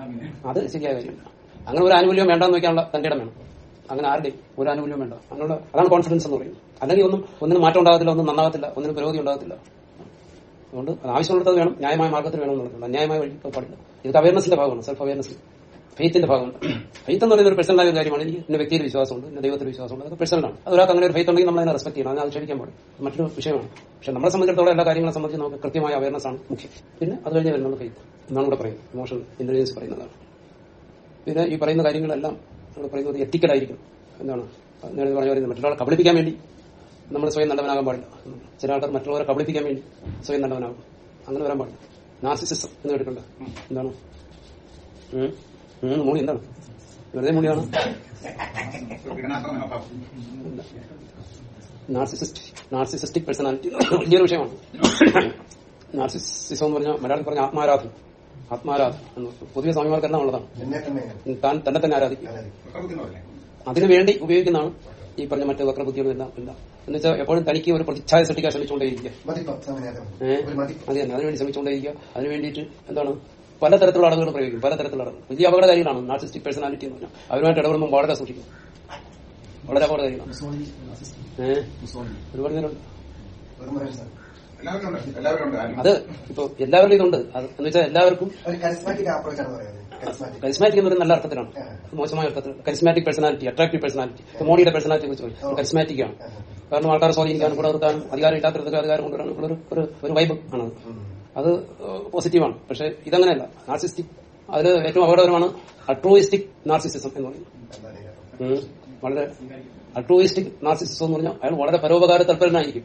അത് ശരിയായ കാര്യമല്ല അങ്ങനെ ഒരു ആനുകൂല്യം വേണ്ടെന്ന് വെക്കാനുള്ള തന്റെ ഇടം വേണം അങ്ങനെ ആരുടെയും ഒരു ആനുകൂല്യം വേണ്ട അങ്ങനെയുള്ള അതാണ് കോൺഫിഡൻസ് എന്ന് പറയുന്നത് അല്ലെങ്കിൽ ഒന്നും ഒന്നിനും മാറ്റം ഉണ്ടാകത്തില്ല ഒന്നും നന്നാകത്തില്ല ഒന്നിനും പുരോഗതി ഉണ്ടാകത്തില്ല അതുകൊണ്ട് അത് ആവശ്യമുള്ളത് വേണം ന്യായമായ മാർഗത്തിൽ വേണം എന്നുള്ളത് അന്യായമായ വഴി പാടില്ല ഇത് അവയർനെസിന്റെ ഭാഗമാണ് സെൽഫ് അവയർനെസ് ഫെയ്ത്തിന്റെ ഭാഗമാണ് ഫെയ്ത്ത് എന്ന് പറയുന്ന ഒരു പേഴ്സണലായ ഒരു കാര്യമാണ് എനിക്ക് എന്റെ വ്യക്തിയിൽ വിശ്വാസമുണ്ട് എന്റെ ദൈവത്തിൽ വിശ്വാസമുണ്ട് അതൊക്കെ പേഴ്സണലാണ് അത് ഒരാൾക്ക് അങ്ങനെ ഒരു ഫെയ്ത്ത് ഉണ്ടെങ്കിൽ നമ്മൾ അതിനെ റെസ്പെക്ട് ചെയ്യണം അതിനെ ആക്ഷേപിക്കാൻ പാടില്ല മറ്റൊരു വിഷയമാണ് പക്ഷെ നമ്മളെ സംബന്ധിച്ചിടത്തോളം എല്ലാ കാര്യങ്ങളെ സംബന്ധിച്ച് നമുക്ക് കൃത്യമായ അവയർനെസ് ആണ് മുഖ്യം പിന്നെ അത് കഴിഞ്ഞ് വരുന്നത് ഫെയ്ത്ത് എന്നാണ് ഇവിടെ പറയുന്നത് ഇമോഷണൽ ഇന്റലിജൻസ് പറയുന്നതാണ് പിന്നെ ഈ പറയുന്ന കാര്യങ്ങളെല്ലാം നമ്മൾ പറയുന്നത് എത്തിക്കലായിരിക്കും എന്താണ് നേരത്തെ പറഞ്ഞ പറയുന്നത് മറ്റൊരാളെ കബളിപ്പിക്കാൻ വേണ്ടി നമ്മൾ സ്വയം നല്ലവനാകാൻ പാടില്ല ചില ആൾക്കാർ മറ്റുള്ളവരെ കബളിപ്പിക്കാൻ വേണ്ടി സ്വയം നല്ലവനാകും അങ്ങനെ വരാൻ പാടില്ല നാർസിസിസം എന്ന് കേട്ടിട്ടുണ്ട് എന്താണ് ഉം? ഉം, മൂളി എന്താണ് വെറുതെ മൂളിയാണ് പീഡനാത്മക മനോഭാവം നാർസിസിസ്റ്റ് നാർസിസിസ്റ്റിക് പേഴ്സണാലിറ്റി വലിയൊരു വിഷയമാണ് നാർസിസിസം എന്ന് പറഞ്ഞാൽ മലയാളത്തിൽ പറഞ്ഞ ആത്മാരാധന ആത്മാരാധന എന്ന് പൊതുവെ സ്വാമിമാർക്കെല്ലാം ഉള്ളതാണ് എന്നെ തന്നെ താൻ തന്നെ തന്നെ ആരാധിക്കും ആരാധിക്കും വക്രബുദ്ധി എന്ന് പറയില്ലേ അതിനു വേണ്ടി ഉപയോഗിക്കുന്നതാണ് ഈ പറഞ്ഞ മറ്റു വക്രബുദ്ധികളും എല്ലാം എല്ലാം എന്ന് വെച്ചാൽ എപ്പോഴും തനിക്ക് ഒരു പ്രതിച്ഛായ സൃഷ്ടിക്കാൻ ശ്രമിച്ചുകൊണ്ടേയിരിക്കുക മതിപ്പം സമയം ഏഹ് ഒരു മതിപ്പ് അത് തന്നെ അതിനുവേണ്ടി ശ്രമിച്ചുകൊണ്ടേയിരിക്കുക അതിനു വേണ്ടിയിട്ട് എന്താണ് പലതരത്തിലുള്ള അടവുകൾ പ്രയോഗിക്കും പലതരത്തിലുള്ള അടവുകൾ വലിയ അപകടകാരികളാണ് നാർസിസ്റ്റിക് പേഴ്സണാലിറ്റി എന്ന് പറഞ്ഞാൽ അവരുമായിട്ട് ഇടപെടുമ്പോൾ വളരെ സൂക്ഷിക്കും വളരെ അപകടകാരികളാണ് ഏഹ് ഒരുപാട് പേരുണ്ട് വെറും പറയാൻ സാർ എല്ലാവരും ഉണ്ട് എല്ലാവരും ഉണ്ട് ആരും അത് ഇപ്പൊ എല്ലാവരുടെയും ഇതുണ്ട് അത് എന്ന് വെച്ചാൽ എല്ലാവർക്കും ഒരു കരിസ്മാറ്റിക് അപ്രോച്ച് ആണ് പറയുന്നത് കരിസ്മാറ്റിക് കരിസ്മാറ്റിക് എന്നൊരു നല്ല അർത്ഥത്തിലാണ് മോശമായ അർത്ഥത്തിൽ കരിസ്മാറ്റിക് പേഴ്സണാലിറ്റി അട്രാക്റ്റീവ് പേഴ്സണാലിറ്റി മോണിയുടെ പേഴ്സണാലിറ്റിയെ കുറിച്ച് പറയും കരിസ്മാറ്റിക് ആണ് കാരണം ആൾക്കാരെ സ്വാധീനിക്കാനും കൂടെ നിർത്താനും അധികാരം ഇല്ലാത്തവർക്ക് അധികാരം കൊണ്ടുവരാനും ഉള്ള ഒരു- ഒരു ഒരു വൈബ് ആണ് അത് പോസിറ്റീവാണ് പക്ഷെ ഇതങ്ങനെയല്ല നാർസിസ്റ്റിക് അതിൽ ഏറ്റവും അപകടകരമാണ് അട്രോയിസ്റ്റിക് നാർസിസിസം എന്ന് പറയുന്നത് എന്താണ് ഉം. വളരെ അട്രോയിസ്റ്റിക് നാർസിസിസം എന്ന് പറഞ്ഞാൽ അയാൾ വളരെ പരോപകാര തൽപരനായിരിക്കും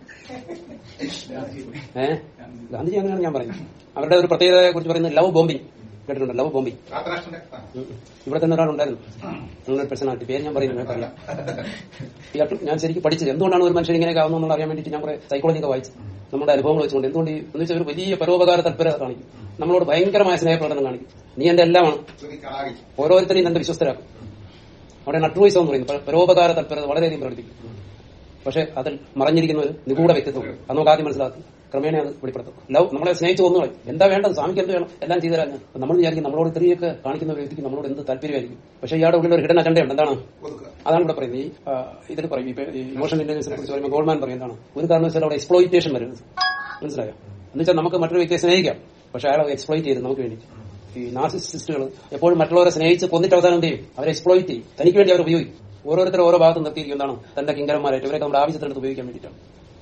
ഏഹ് ഗാന്ധിജി അങ്ങനെയാണ് ഞാൻ പറയുന്നത് അവരുടെ ഒരു പ്രത്യേകതയെ കുറിച്ച് പറയുന്നത് ലവ് ബോംബിംഗ് കേട്ടിട്ടുണ്ട് ലവ് ബോംബിംഗ് ധാതരാഷ്ട്രന്റെ ആ. ഉം. ഇവിടെ തന്നെ ഒരാളുണ്ടായിരുന്നു അങ്ങനെ പേഴ്സണാലിറ്റി പേര് ഞാൻ പറയുന്നത് നിങ്ങൾക്കറിയാം ഇയാൾക്ക് ഞാൻ ശരിക്കും പഠിച്ചത് എന്തുകൊണ്ടാണ് ഒരു മനുഷ്യൻ ഇങ്ങനെയൊക്കെ ആവുന്നത് അറിയാൻ വേണ്ടിയിട്ട് ഞാൻ കുറെ സൈക്കോളജി ഒക്കെ വായിച്ചു നമ്മുടെ അനുഭവങ്ങൾ വെച്ചുകൊണ്ട് എന്തുകൊണ്ട് ഈ- എന്ന് വെച്ചാൽ ഒരു വലിയ പരോപകാര തൽപരത കാണിക്കും നമ്മളോട് ഭയങ്കരമായ സ്നേഹപ്രകടനം കാണിക്കും നീ എന്റെ എല്ലാമാണ് സ്തുതിക്കാളാകി. ഓരോരുത്തരെയും തന്റെ വിശ്വസ്തരാക്കും അവിടെ നട്രൂയിസം എന്ന് പറയുന്നത് പ- പരോപകാര തൽപരത വളരെയധികം പ്രകടിപ്പിക്കും പക്ഷെ അതിൽ മറഞ്ഞിരിക്കുന്ന ഒരു നിഗൂഢ വ്യക്തിത്വം അത് നമുക്ക് ആദ്യം മനസ്സിലാക്കും ക്രമേണ അത് വെളിപ്പെടുത്തും ലവ് നമ്മളെ സ്നേഹിച്ചു കൊന്നുകളെ എന്താ വേണ്ടത് സ്വാമിക്ക് എന്ത് വേണം എല്ലാം ചെയ്തു തരാൻ ഞാൻ. അപ്പൊ നമ്മൾ വിചാരിക്കും നമ്മളോട് ഇത്രയൊക്കെ കാണിക്കുന്ന ഒരു വ്യക്തിക്ക് നമ്മളോട് എന്ത് താല്പര്യമായിരിക്കും പക്ഷെ ഇയാളുടെ ഉള്ളിൽ ഒരു ഹിഡൻ അജണ്ടയുണ്ട് എന്താണ് ഒതുക്കുക അതാണ് ഇവിടെ പറയുന്നത് ഈ ആ, ഇതിൽ പറയും ഇപ്പൊ ഈ ഇമോഷൻ ഇന്റലിജൻസിനെ കുറിച്ച് പറയുമ്പോൾ ഗോൾമാൻ പറയും എന്താണ് ഒരു കാരണവശാലും അവിടെ എക്സ്പ്ലോയിറ്റേഷൻ വരുന്നത് മനസ്സിലായോ എന്നുവെച്ചാൽ നമുക്ക് മറ്റൊരു വ്യക്തിയെ സ്നേഹിക്കാം പക്ഷെ അയാളെ എക്സ്പ്ലോയിറ്റ് ചെയ്ത് നമുക്ക് വേണ്ടി ഈ നാർസിസ്റ്റുകൾ എപ്പോഴും മറ്റുള്ളവരെ സ്നേഹിച്ച് കൊന്നിട്ട് അവസാനം എന്ത് ചെയ്യും അവരെ എക്സ്പ്ലോയിറ്റ് ചെയ്യും തനിക്ക് വേണ്ടി അവർ ഉപയോഗിക്കും ഓരോരുത്തരും ഓരോ ഭാഗത്ത് നിർത്തിയിരിക്കും എന്താണ് തന്റെ കിങ്കരന്മാരായിട്ട് ഇവരൊക്കെ നമ്മുടെ ആവശ്യത്തിനടുത്ത് ഉപയോഗിക്കാൻ വേണ്ടിയിട്ടാണ്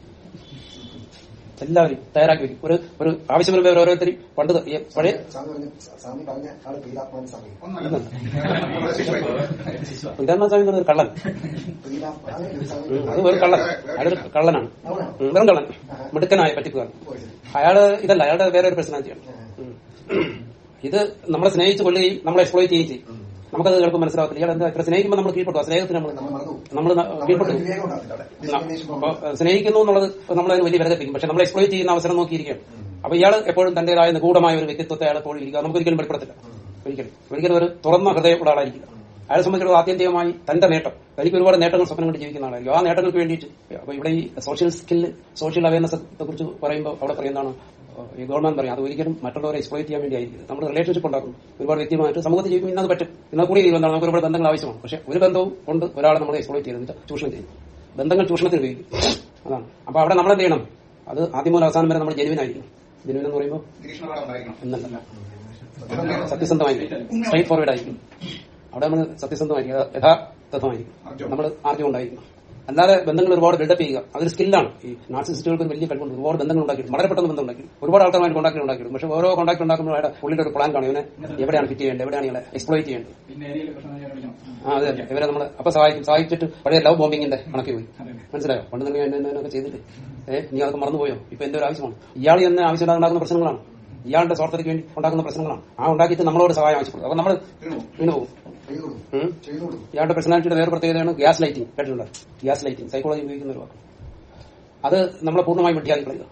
എല്ലാവരും തയ്യാറാക്കി വെക്കും ഒരു ഒരു ആവശ്യം വരുമ്പോൾ ഓരോരുത്തരും പണ്ട് ഈ പഴയ സ്വാമി പറഞ്ഞ സ്വാമി പറഞ്ഞ ആള് പ്രീതാത്മാൻ സ്വാമി ഒന്നല്ല നമ്മുടെ ശിശുവായി. ഇതാണ് സ്വാമി എന്ന് പറയുന്നത് കള്ളൻ പ്രീതാത്മാൻ സ്വാമി ഉം, അത് വെറും കള്ളൻ അയാളൊരു കള്ളനാണ് അവനാണ് ഉം, വെറും കള്ളൻ മിടുക്കനായ പറ്റിപ്പുകാരൻ അയാള് ഇതല്ല അയാളുടെ വേറെ ഒരു പേഴ്സണാലിറ്റിയാണ് ഉം. ഇത് നമ്മളെ സ്നേഹിച്ച് കൊല്ലുകയും നമ്മളെ എക്സ്പ്ലോയിറ്റ് ചെയ്യുകയും ചെയ്യും നമുക്കത് ചിലപ്പോൾ മനസ്സിലാവത്തില്ല ഇയാൾ എന്താ ഇത്ര സ്നേഹിക്കുമ്പോൾ നമ്മൾ കീഴ്പ്പെട്ടു ആ സ്നേഹത്തിന് നമ്മൾ നമ്മൾ മറന്നു നമ്മൾ കീഴ്പ്പെട്ടു നമ്മുടെ വിവേകം ഉണ്ടാവില്ല അവിടെ Discrimination അപ്പൊ problem. സ്നേഹിക്കുന്നു എന്നുള്ളത് നമ്മളതിന് വലിയ വില കൽപ്പിക്കും പക്ഷെ നമ്മൾ എക്സ്പ്ലോയിറ്റ് ചെയ്യുന്ന അവസരം നോക്കിയിരിക്കുകയാണ് അപ്പൊ ഇയാൾ എപ്പോഴും തന്റേതായ നിഗൂഢമായ ഒരു വ്യക്തിത്വത്തെ അയാൾ എപ്പോഴും ഇരിക്കുക നമുക്ക് ഒരിക്കലും വെളിപ്പെടുത്തില്ല ഒരിക്കലും ഒരിക്കലും ഒരു തുറന്ന ഹൃദയമുള്ള ആളായിരിക്കില്ല അയാളെ സംബന്ധിച്ചിടത്തോളം ആത്യന്തികമായി തന്റെ നേട്ടം തനിക്ക് ഒരുപാട് നേട്ടങ്ങൾ സ്വപ്നം കൊണ്ട് ജീവിക്കുന്ന ആളായിരിക്കും ആ നേട്ടങ്ങൾക്ക് വേണ്ടിയിട്ട് അപ്പൊ ഇവിടെ ഈ സോഷ്യൽ സ്കില്ല് സോഷ്യൽ അവയർനെസ് കുറിച്ച് പറയുമ്പോൾ അവിടെ പറയുന്നതാണ് ഈ ഗവൺമെന്റ് പറയും അത് ഒരിക്കലും മറ്റുള്ളവരെ എക്സ്പ്ലോയിറ്റ് ചെയ്യാൻ വേണ്ടി ആയിരിക്കും നമ്മൾ റിലേഷൻഷിപ്പ് ഉണ്ടാക്കും ഒരുപാട് വ്യക്തിയുമായിട്ട് സമൂഹത്തിൽ ജീവിക്കും ഇന്നത് പറ്റും എന്നാൽ കൂടി എന്താണ് നമുക്ക് ഒരുപാട് ബന്ധങ്ങൾ ആവശ്യമാണ് പക്ഷെ ഒരു ബന്ധവും കൊണ്ട് ഒരാളെ നമ്മൾ എക്സ്പ്ലോയിറ്റ് ചെയ്തിട്ട് ചൂഷണം ചെയ്യും ബന്ധങ്ങൾ ചൂഷണത്തിന് ഉപയോഗിക്കും അതാണ് അപ്പൊ അവിടെ നമ്മൾ എന്ത് ചെയ്യണം അത് ആദ്യം മുതൽ അവസാനം വരെ നമ്മൾ ജനുവിനായിരിക്കും ജനുവിൻ എന്ന് പറയുമ്പോൾ നിരീക്ഷണപാഠം ഉണ്ടായിരിക്കണം എന്നല്ല സത്യസന്ധമായിരിക്കും സ്ട്രൈറ്റ് ഫോർവേഡ് ആയിരിക്കും അവിടെ നമ്മൾ സത്യസന്ധമായിരിക്കും യഥാർത്ഥമായിരിക്കും നമ്മൾ ആർജം ഉണ്ടായിരിക്കണം അല്ലാതെ ബന്ധങ്ങൾ ഒരുപാട് ബിൽഡപ്പ് ചെയ്യുക അതൊരു സ്കില്ലാണ് ഈ നാർസിസ്റ്റുകൾക്ക് ഒരു വലിയ കഴിവുണ്ട് ഒരുപാട് ബന്ധങ്ങൾ ഉണ്ടാക്കിയിട്ട് വളരെ പെട്ടെന്ന് ബന്ധം ഉണ്ടാക്കി ഒരുപാട് ആൾക്കാരുമായിട്ട് കോൺടാക്ട് ഉണ്ടാക്കിയിട്ടുണ്ട് പക്ഷെ ഓരോ കോൺടാക്ട് ഉണ്ടാക്കുമ്പോൾ അയാളുടെ ഉള്ളിൽ ഒരു പ്ലാൻ കാണും ഇവനെ എവിടെയാണ് ഫിറ്റ് ചെയ്യേണ്ടത് എവിടെയാണ് ഇയാളെ എക്സ്പ്ലോയിറ്റ് ചെയ്യേണ്ടത് പിന്നെ ഏരിയയിലെ പ്രശ്നം ഞാൻ വിളിക്കണം ആ അതെ അതെ ഇവരെ നമ്മൾ അപ്പൊ സഹായിക്കും സഹായിച്ചിട്ട് പഴയ ലവ് ബോംബിങ്ങിന്റെ കണക്കി പോയി മനസ്സിലായോ പണ്ട് നിങ്ങൾ എന്നൊക്കെ ചെയ്തിട്ട് ഏഹ് നീ അതൊക്കെ മറന്നുപോയോ ഇപ്പൊ എന്റെ ഒരു ആവശ്യമാണ് ഇയാൾ തന്നെ ആവശ്യമില്ലാതെ ഉണ്ടാക്കുന്ന പ്രശ്നങ്ങളാണ് ഇയാളുടെ സ്വാർത്ഥതയ്ക്ക് വേണ്ടി ഉണ്ടാക്കുന്ന പ്രശ്നങ്ങളാണ് ആ ഉണ്ടാക്കിയിട്ട് നമ്മളോട് സഹായം ആവശ്യപ്പെടും അപ്പൊ നമ്മൾ വീണ് പോകും ചെയ്തോളൂ ഉം. ചെയ്തോളൂ ഇയാളുടെ പേഴ്സണാലിറ്റിയുടെ വേറെ പ്രത്യേകതയാണ് ഗ്യാസ് ലൈറ്റിംഗ് കേട്ടിട്ടുണ്ട് ഗ്യാസ് ലൈറ്റിംഗ് സൈക്കോളജി ഉപയോഗിക്കുന്ന ഒരു വാക്ക് അത് നമ്മളെ പൂർണ്ണമായി വെട്ടിയാക്കി കളയുക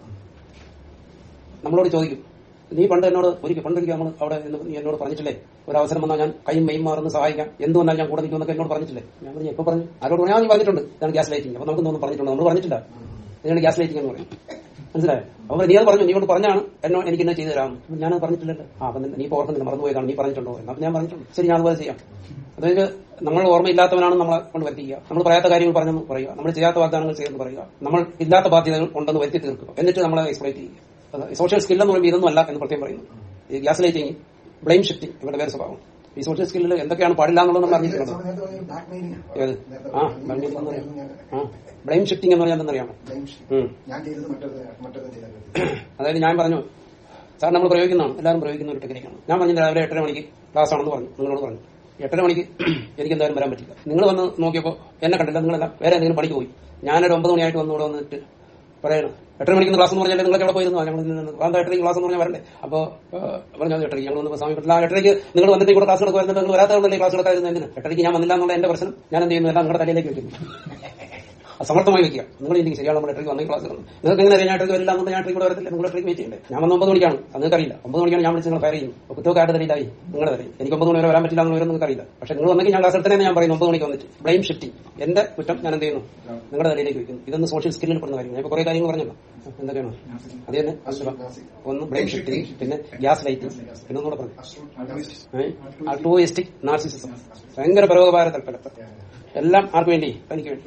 നമ്മളോട് ചോദിക്കും നീ പണ്ട് എന്നോട് ഒരിക്കൽ പണ്ടൊരിക്കൽ നമ്മൾ അവിടെ നിന്ന് നീ എന്നോട് പറഞ്ഞിട്ടില്ലേ ഒരു അവസരം വന്നാൽ ഞാൻ കൈയും മെയ്യും മാറുന്ന സഹായിക്കാം എന്ത് വന്നാൽ ഞാൻ കൂടെ നിൽക്കുമെന്നൊക്കെ എന്നോട് പറഞ്ഞിട്ടില്ലേ ഞാൻ പറഞ്ഞു എപ്പോ പറഞ്ഞു ആരോട് ഞാൻ നീ പറഞ്ഞിട്ടുണ്ട് ഇതാണ് ഗ്യാസ് ലൈറ്റിംഗ് അപ്പൊ നമുക്ക് ഒന്നും പറഞ്ഞിട്ടുണ്ട് നമ്മൾ പറഞ്ഞിട്ടില്ല ഇതാണ് ഗ്യാസ് ലൈറ്റിംഗ് എന്ന് പറയും മനസ്സിലായോ അപ്പൊ നീ അത് പറഞ്ഞു നീ കൊണ്ട് പറഞ്ഞാണ് എന്നോ എനിക്ക് എന്നെ ചെയ്തു തരാം ഞാനത് പറഞ്ഞിട്ടില്ലല്ലോ ആ അപ്പൊ നീ ഇപ്പൊ ഓർക്കുന്നില്ല മറന്നുപോയതാണ് നീ പറഞ്ഞിട്ടുണ്ടോ എന്നാ ഞാൻ പറഞ്ഞിട്ടുണ്ട് ശരി ഞാൻ അതുപോലെ ചെയ്യാം അതായത് നമ്മൾ ഓർമ്മയില്ലാത്തവനാണ് നമ്മളെ കൊണ്ട് വരുത്തിക്കുക നമ്മൾ പറയാത്ത കാര്യങ്ങൾ പറഞ്ഞെന്ന് പറയുക നമ്മൾ ചെയ്യാത്ത വാഗ്ദാനങ്ങൾ ചെയ്തെന്ന് പറയുക നമ്മൾ ഇല്ലാത്ത ബാധ്യതകൾ ഉണ്ടെന്ന് വരുത്തി തീർക്കുക എന്നിട്ട് നമ്മളെ എക്സ്പ്ലോയിറ്റ് ചെയ്യുക സോഷ്യൽ സ്കിൽ എന്ന് പറയുമ്പോൾ ഇതൊന്നും അല്ല എന്ന് പ്രത്യേകം പറയുന്നു ഈ ഗ്യാസ് ലൈറ്റിംഗ് ബ്ലെയിം ഷിഫ്റ്റിംഗ് ഇവരുടെ വേറെ സ്വഭാവം ഈ സോഷ്യൽ സ്കില്ലിൽ എന്തൊക്കെയാണ് പാടില്ല എന്നുള്ളത് നമ്മൾ അറിഞ്ഞിട്ടുണ്ടോ സ്വാമി നേരത്തെ പറഞ്ഞ black mailing ആണ്. ഏത് നേരത്തെ ആ പറഞ്ഞ ബ്ലെയിം ഈ എന്നറിയാം ഞാൻ- ആ ബ്ലെയിം ഷിഫ്റ്റിംഗ് എന്ന് പറഞ്ഞാൽ എന്തെന്നറിയാമോ blame sheet. ഉം. ഞാൻ ചെയ്തത് മറ്റൊരു മറ്റൊരു ചെയ്താൽ അതായത് ഞാൻ പറഞ്ഞു സാർ നമ്മൾ പ്രയോഗിക്കുന്നതാണ് എല്ലാവരും പ്രയോഗിക്കുന്ന ഒരു ടെക്നിക്കാണ് ഞാൻ പറഞ്ഞു രാവിലെ എട്ടര മണിക്ക് ക്ലാസ് ആണെന്ന് പറഞ്ഞു നിങ്ങളോട് പറഞ്ഞു എട്ടര മണിക്ക് എനിക്ക് എന്തായാലും വരാൻ പറ്റില്ല നിങ്ങൾ വന്ന് നോക്കിയപ്പോൾ എന്നെ കണ്ടില്ല നിങ്ങളെല്ലാം വേറെ എന്തെങ്കിലും പണിക്ക് പോയി ഞാനൊരു ഒമ്പത് മണിയായിട്ട് വന്ന് ഇവിടെ വന്നിട്ട് പറയണം എട്ടര മണിക്ക് ക്ലാസ് എന്ന് പറഞ്ഞാൽ നിങ്ങൾക്ക് എവിടെ പോയിരുന്നു ഞങ്ങൾ എന്താ എട്ടരയ്ക്ക് ക്ലാസ് എന്ന് പറഞ്ഞാൽ വരണ്ടേ അപ്പോ പറഞ്ഞു അത് എട്ടരയ്ക്ക് ഞങ്ങൾ വന്ന് സ്വാമി പറ്റില്ല ആ എട്ടരയ്ക്ക് നിങ്ങൾ വന്നിട്ട് ഇവിടെ ക്ലാസ് എടുക്കുമായിരുന്നു നിങ്ങൾ വരാത്തതുകൊണ്ടല്ലേ ക്ലാസ് എടുക്കാതിരുന്നത് എന്തിന് എട്ടരയ്ക്ക് ഞാൻ വന്നില്ല എന്നുള്ള എന്റെ പ്രശ്നം ഞാൻ എന്ത് ചെയ്യുന്നു എല്ലാം നിങ്ങളുടെ തലയിലേക്ക് വെക്കുന്നു അത് സമർത്ഥമായി വെക്കുക നിങ്ങൾ എനിക്ക് ശരിയാണ് നമ്മുടെ ട്രിക്ക് വന്ന ക്ലാസ് നിങ്ങൾക്ക് എങ്ങനെ അറിയാം ഞാൻ ട്രിക്ക് വരില്ല എന്നുകൊണ്ട് ഞാൻ ട്രിക്ക് വരത്തില്ല നിങ്ങൾ ട്രിക്ക് വെയിറ്റ് ചെയ്യണ്ടേ ഞാൻ വന്ന ഒമ്പത് മണിക്കാണ് അത് നിങ്ങൾക്ക് അറിയില്ല ഒമ്പത് മണിക്കാണ് ഞാൻ വിളിച്ച് നിങ്ങൾ ഫയർ ചെയ്യും അപ്പോൾ കുറ്റമൊക്കെ ആരുടെ തരയിലായി നിങ്ങളുടെ തരയിൽ എനിക്ക് ഒമ്പത് മണി വരെ വരാൻ പറ്റില്ല എന്ന് വരും നിങ്ങൾക്ക് അറിയില്ല പക്ഷേ നിങ്ങൾ വന്നെങ്കിൽ ഞാൻ ക്ലാസ് എടുത്തേ ഞാൻ പറയുന്നു ഒമ്പത് മണിക്ക് വന്നിട്ട് ബ്ലെയിം ഷിഫ്റ്റിംഗ് എന്റെ കുറ്റം ഞാൻ എന്ത് ചെയ്യുന്നു നിങ്ങളുടെ തലയിലേക്ക് വെക്കുന്നു ഇതൊന്ന് സോഷ്യൽ സ്കില്ലിൽ പെടുന്ന കാര്യം ഞാൻ ഇപ്പോൾ കുറേ കാര്യങ്ങൾ പറഞ്ഞല്ലോ എന്തൊക്കെയാണ് അത് തന്നെ ഒന്ന് ബ്ലെയിം ഷിഫ്റ്റിംഗ് പിന്നെ ഗ്യാസ് ലൈറ്റിംഗ് പിന്നെ ഒന്നുകൂടെ പറഞ്ഞു അൾട്രോയിസ്റ്റിക് നാർസിസിസം ഭയങ്കര പരോപകാര തൽപ്പരത്ത എല്ലാം ആർക്ക് വേണ്ടി തനിക്ക് വേണ്ടി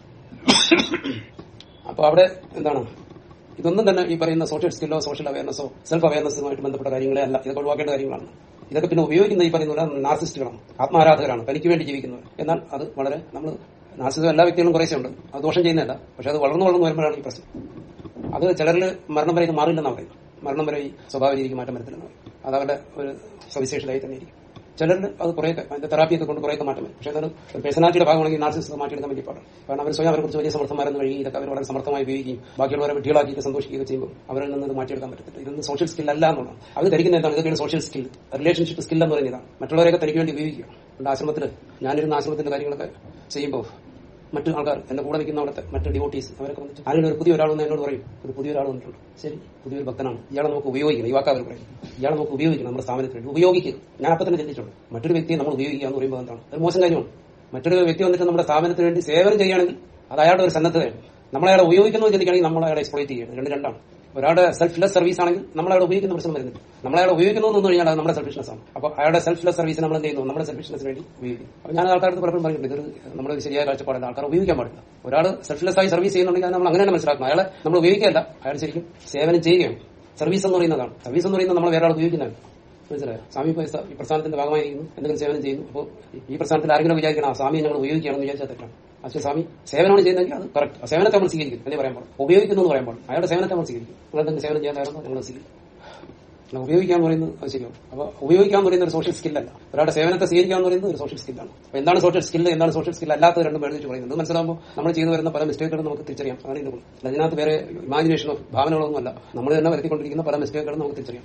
അപ്പൊ അവിടെ എന്താണ് ഇതൊന്നും തന്നെ ഈ പറയുന്ന സോഷ്യൽ സ്കില്ലോ സോഷ്യൽ അവയർനെസ്സോ സെൽഫ് അവയർനെസ്സുമായിട്ട് ബന്ധപ്പെട്ട കാര്യങ്ങളെ അല്ല ഇതൊക്കെ ഒഴിവാക്കേണ്ട കാര്യങ്ങളാണ് ഇതൊക്കെ പിന്നെ ഉപയോഗിക്കുന്ന ഈ പറയുന്ന നാർസിസ്റ്റുകളാണ് ആത്മാരാധകരാണ് തനിക്ക് വേണ്ടി ജീവിക്കുന്നവർ എന്നാൽ അത് വളരെ നമ്മൾ നാർസിസം എല്ലാ വ്യക്തികളും കുറേശ്ശെ ഉണ്ട് അത് ദോഷം ചെയ്യുന്നതല്ല പക്ഷെ അത് വളർന്നു വളർന്നു വരുമ്പോഴാണ് ഈ പ്രശ്നം അത് ചിലരിൽ മരണം വരെ ഇത് മാറില്ലെന്നാണ് പറയുന്നത് മരണം വരെ ഈ സ്വഭാവ രീതിക്ക് മാറ്റം വരത്തില്ലെന്ന് പറയും അത് അവരുടെ ഒരു സവിശേഷതയായി തന്നെ ഇരിക്കും ചിലരിൽ അത് കുറേയൊക്കെ അതിന്റെ തെറാപ്പിയൊക്കെ കൊണ്ട് കുറേയൊക്കെ മാറ്റം വരും പക്ഷേ അത് ഒരു പേഴ്സണാലിറ്റിയുടെ ഭാഗമാണെങ്കിൽ നാർസിസം മാറ്റിയെടുക്കാൻ വേണ്ടി പാടാണ് കാരണം അവർ സ്വയം അവരെ കുറിച്ച് വലിയ സമർത്ഥന്മാരെന്ന് കഴിയും ഇതൊക്കെ അവർ വളരെ സമർത്ഥമായി ഉപയോഗിക്കുകയും ബാക്കിയുള്ളവരെ വിഡ്ഢികളാക്കിയിട്ട് സന്തോഷിക്കുകയൊക്കെ ചെയ്യുമ്പോൾ അവരിൽ നിന്ന് ഇത് മാറ്റിയെടുക്കാൻ പറ്റത്തില്ല ഇതൊന്നും സോഷ്യൽ സ്കിൽ അല്ല എന്നുള്ളതാണ് അത് ധരിക്കുന്ന എന്താണ് ഇതൊക്കെയാണ് സോഷ്യൽ സ്കിൽ റിലേഷൻഷിപ്പ് സ്കിൽ എന്ന് പറയുന്നതാണ് മറ്റുള്ളവരെയൊക്കെ തനിക്ക് വേണ്ടി ഉപയോഗിക്കുക അതുകൊണ്ട് ആശ്രമത്തിൽ ഞാനിരുന്ന ആശ്രമത്തിന്റെ കാര്യങ്ങളൊക്കെ ചെയ്യുമ്പോൾ മറ്റു ആൾക്കാർ എന്റെ കൂടെ നിൽക്കുന്ന അവിടുത്തെ മറ്റു ഡിവോട്ടീസ് അവരൊക്കെ വന്നിട്ട് ആരെങ്കിലും ഒരു പുതിയ ഒരാളെന്ന് എന്നോട് പറയും ഒരു പുതിയൊരാൾ വന്നിട്ടുണ്ട് ശരി പുതിയൊരു ഭക്തനാണ് ഇയാളെ നമുക്ക് ഉപയോഗിക്കണം യുവാക്കാർ പറയും ഇയാളെ നമുക്ക് ഉപയോഗിക്കണം നമ്മുടെ സ്ഥാപനത്തിന് വേണ്ടി ഉപയോഗിക്കുക ഞാൻ അപ്പം തന്നെ ചിന്തിച്ചിട്ടുണ്ട് മറ്റൊരു വ്യക്തിയെ നമ്മൾ ഉപയോഗിക്കുക എന്ന് പറയുമ്പോൾ എന്താണ് ഒരു മോശം കാര്യമാണ് മറ്റൊരു വ്യക്തി വന്നിട്ട് നമ്മുടെ സ്ഥാപനത്തിന് വേണ്ടി സേവനം ചെയ്യുകയാണെങ്കിൽ അത് അയാളുടെ ഒരു സന്നദ്ധതയാണ് നമ്മൾ അയാളെ ഉപയോഗിക്കുന്നത് ചിന്തിക്കുകയാണെങ്കിൽ നമ്മൾ അയാളെ എക്സ്പ്ലോയിറ്റ് ചെയ്യണം രണ്ട് രണ്ടാണ് ഒരാളുടെ സെൽഫ്ലെസ് സർവീസ് ആണെങ്കിൽ നമ്മൾ അയാളെ ഉപയോഗിക്കുന്ന പ്രശ്നം വരുന്നില്ല നമ്മൾ അയാളെ ഉപയോഗിക്കുന്നു എന്ന് കഴിഞ്ഞാൽ അത് നമ്മുടെ സെൽഫിഷ്നസ് ആണ് അപ്പോൾ അയാളുടെ സെൽഫ്ലെസ് സർവീസ് നമ്മൾ എന്ത് ചെയ്യുന്നു നമ്മുടെ സെൽഫിഷ്നസിന് വേണ്ടി ഉപയോഗിക്കും അപ്പോൾ ഞാൻ ആൾക്കാർക്ക് പലപ്പോഴും പറഞ്ഞിട്ടുണ്ട് ഇതൊരു നമ്മുടെ ഒരു ശരിയായ കാഴ്ചപ്പാടല്ല ആൾക്കാർ ഉപയോഗിക്കാൻ പാടില്ല ഒരാൾ സെൽഫ്ലെസ് ആയി സർവീസ് ചെയ്യുന്നുണ്ടെങ്കിൽ അത് നമ്മൾ അങ്ങനെ തന്നെ മനസ്സിലാക്കണം അയാളെ നമ്മൾ ഉപയോഗിക്കുകയല്ല അയാൾ ശരിക്കും സേവനം ചെയ്യുകയാണ് സർവീസ് എന്ന് പറയുന്നതാണ് സർവീസ് എന്ന് പറയുന്നത് നമ്മൾ വേറെ ആൾ ഉപയോഗിക്കുന്നതാണ് മനസ്സിലായോ സ്വാമി പൈസ ഈ പ്രസ്ഥാനത്തിന്റെ ഭാഗമായിരിക്കുന്നു എന്തെങ്കിലും സേവനം ചെയ്യുന്നു അപ്പോൾ ഈ പ്രസ്ഥാനത്തിൽ ആരെങ്കിലും വിചാരിക്കണം ആ സ്വാമിയെ ഞങ്ങൾ ഉപയോഗിക്കുകയാണെന്ന് വിചാരിച്ചാൽ തെറ്റാണ് പക്ഷേ സ്വാമി സേവനമാണ് ചെയ്യുന്നതെങ്കിൽ അത് കറക്റ്റ് ആ സേവനത്തെ നമ്മൾ സ്വീകരിക്കും എന്നേ പറയാൻ പാടും ഉപയോഗിക്കുന്നു എന്ന് പറയാൻ പാടും അയാളുടെ സേവനത്തെ നമ്മൾ സ്വീകരിക്കും നിങ്ങൾ എന്തെങ്കിലും സേവനം ചെയ്യാൻ തയ്യാറെന്ന് ഞങ്ങൾ സ്വീകരിക്കും അല്ല, ഉപയോഗിക്കാൻ പറയുന്നത് അത് ശരിയാവും അപ്പൊ ഉപയോഗിക്കാൻ പറയുന്ന ഒരു സോഷ്യൽ സ്കില്ലല്ല ഒരാളുടെ സേവനത്തെ സ്വീകരിക്കുക എന്ന് പറയുന്നത് ഒരു സോഷ്യൽ സ്കില്ലാണ് അപ്പൊ എന്താണ് സോഷ്യൽ സ്കില്ല് എന്താണ് സോഷ്യൽ സ്കിൽ അല്ലാത്തത് രണ്ടും വേർതിരിച്ച് പറയുന്നത് ഇത് മനസ്സിലാകുമ്പോൾ നമ്മൾ ചെയ്തു വരുന്ന പല മിസ്റ്റേക്കുകളും നമുക്ക് തിരിച്ചറിയാം അതാണ് ഇതിന്റെ ഗുണം അല്ല, ഇതിനകത്ത് വേറെ ഇമാജിനേഷനോ ഭാവനകളൊന്നും അല്ല നമ്മൾ തന്നെ വരുത്തിക്കൊണ്ടിരിക്കുന്ന പല മിസ്റ്റേക്കുകളും നമുക്ക് തിരിച്ചറിയാം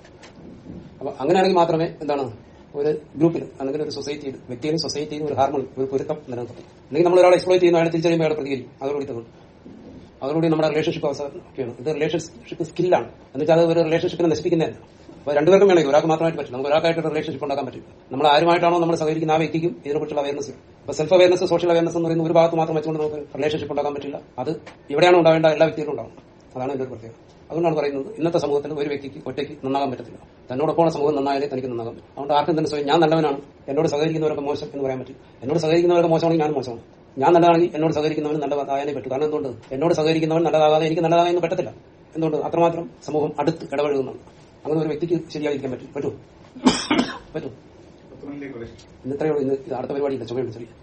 അപ്പൊ അങ്ങനെയാണെങ്കിൽ മാത്രമേ എന്താണ് ഒരു ഗ്രൂപ്പിൽ അല്ലെങ്കിൽ ഒരു സൊസൈറ്റിയിൽ വ്യക്തിയിലും സൊസൈറ്റിയിലും ഒരു ഹാർമോണി ഒരു പൊരുത്തം നിലനിർത്തും അല്ലെങ്കിൽ നമ്മൾ ഒരാളെ എക്സ്പ്ലോയിറ്റ് ചെയ്യുന്ന അയാളെ തിരിച്ചറിയുമ്പോൾ അയാൾ പ്രതികരിക്കും അതോടുകൂടി തന്നെ അതോടുകൂടി നമ്മുടെ റിലേഷൻഷിപ്പ് അവസാനിക്കുകയാണ് ഇത് റിലേഷൻഷിപ്പ് സ്കില്ലാണ് എന്നുവെച്ചാൽ അത് ഒരു റിലേഷൻഷിപ്പിനെ നശിപ്പിക്കുന്നതല്ല അപ്പൊ രണ്ടുപേർക്കും വേണമെങ്കിൽ ഒരാൾക്ക് മാത്രമായിട്ട് പറ്റില്ല നമുക്ക് ഒരാൾക്കായിട്ട് റിലേഷൻഷിപ്പ് ഉണ്ടാക്കാൻ പറ്റില്ല നമ്മൾ ആരുമായിട്ടാണോ നമ്മൾ സഹകരിക്കുന്ന ആ വ്യക്തിക്കും ഇതിനെക്കുറിച്ചുള്ള അവയർനെസ് അപ്പൊ സെൽഫ് അവയർനെസ് സോഷ്യൽ അവയർനെസ് എന്ന് പറയുന്ന ഒരു ഭാഗത്ത് മാത്രം വെച്ചുകൊണ്ട് നമുക്ക് റിലേഷൻഷിപ്പ് ഉണ്ടാക്കാൻ പറ്റില്ല അത് ഇവിടെയാണ് ഉണ്ടാവേണ്ട എല്ലാ വ്യക്തികളും ഉണ്ടാവും അതാണ് എന്റെ ഒരു പ്രത്യേകത അതുകൊണ്ടാണ് പറയുന്നത് ഇന്നത്തെ സമൂഹത്തിൽ ഒരു വ്യക്തിക്ക് ഒറ്റയ്ക്ക് നന്നാകാൻ പറ്റത്തില്ല തന്നോടൊപ്പമുള്ള സമൂഹം നന്നായാലേ തനിക്ക് നന്നാകാൻ പറ്റും അതുകൊണ്ട് ആർക്കും തന്നെ സ്വയം ഞാൻ നല്ലവനാണ് എന്നോട് സഹകരിക്കുന്നവരൊക്കെ മോശം എന്ന് പറയാൻ പറ്റും എന്നോട് സഹകരിക്കുന്നവരൊക്കെ മോശമാണെങ്കിൽ ഞാൻ മോശമാണ് ഞാൻ നല്ലതാണെങ്കിൽ എന്നോട് സഹകരിക്കുന്നവൻ നല്ലതാകാനേ പറ്റും കാരണം എന്തുകൊണ്ട് എന്നോട് സഹകരിക്കുന്നവൻ നല്ലതാകാതെ എനിക്ക് നല്ലതാകാൻ പറ്റത്തില്ല എന്തുകൊണ്ട് അത്രമാത്രം സമൂഹം അടുത്ത് ഇടപഴകുന്നുണ്ട് അങ്ങനെ ഒരു വ്യക്തിക്ക് ശരിയായിരിക്കാൻ പറ്റും പറ്റും പറ്റും പത്തുമണിയിലേക്ക് വിളിച്ചു ഇന്ന് ഇത്രയേ ഉള്ളൂ ഇന്ന് ഇത് അടുത്ത പരിപാടിയില്ല ചുമയുണ്ട് ചെറിയ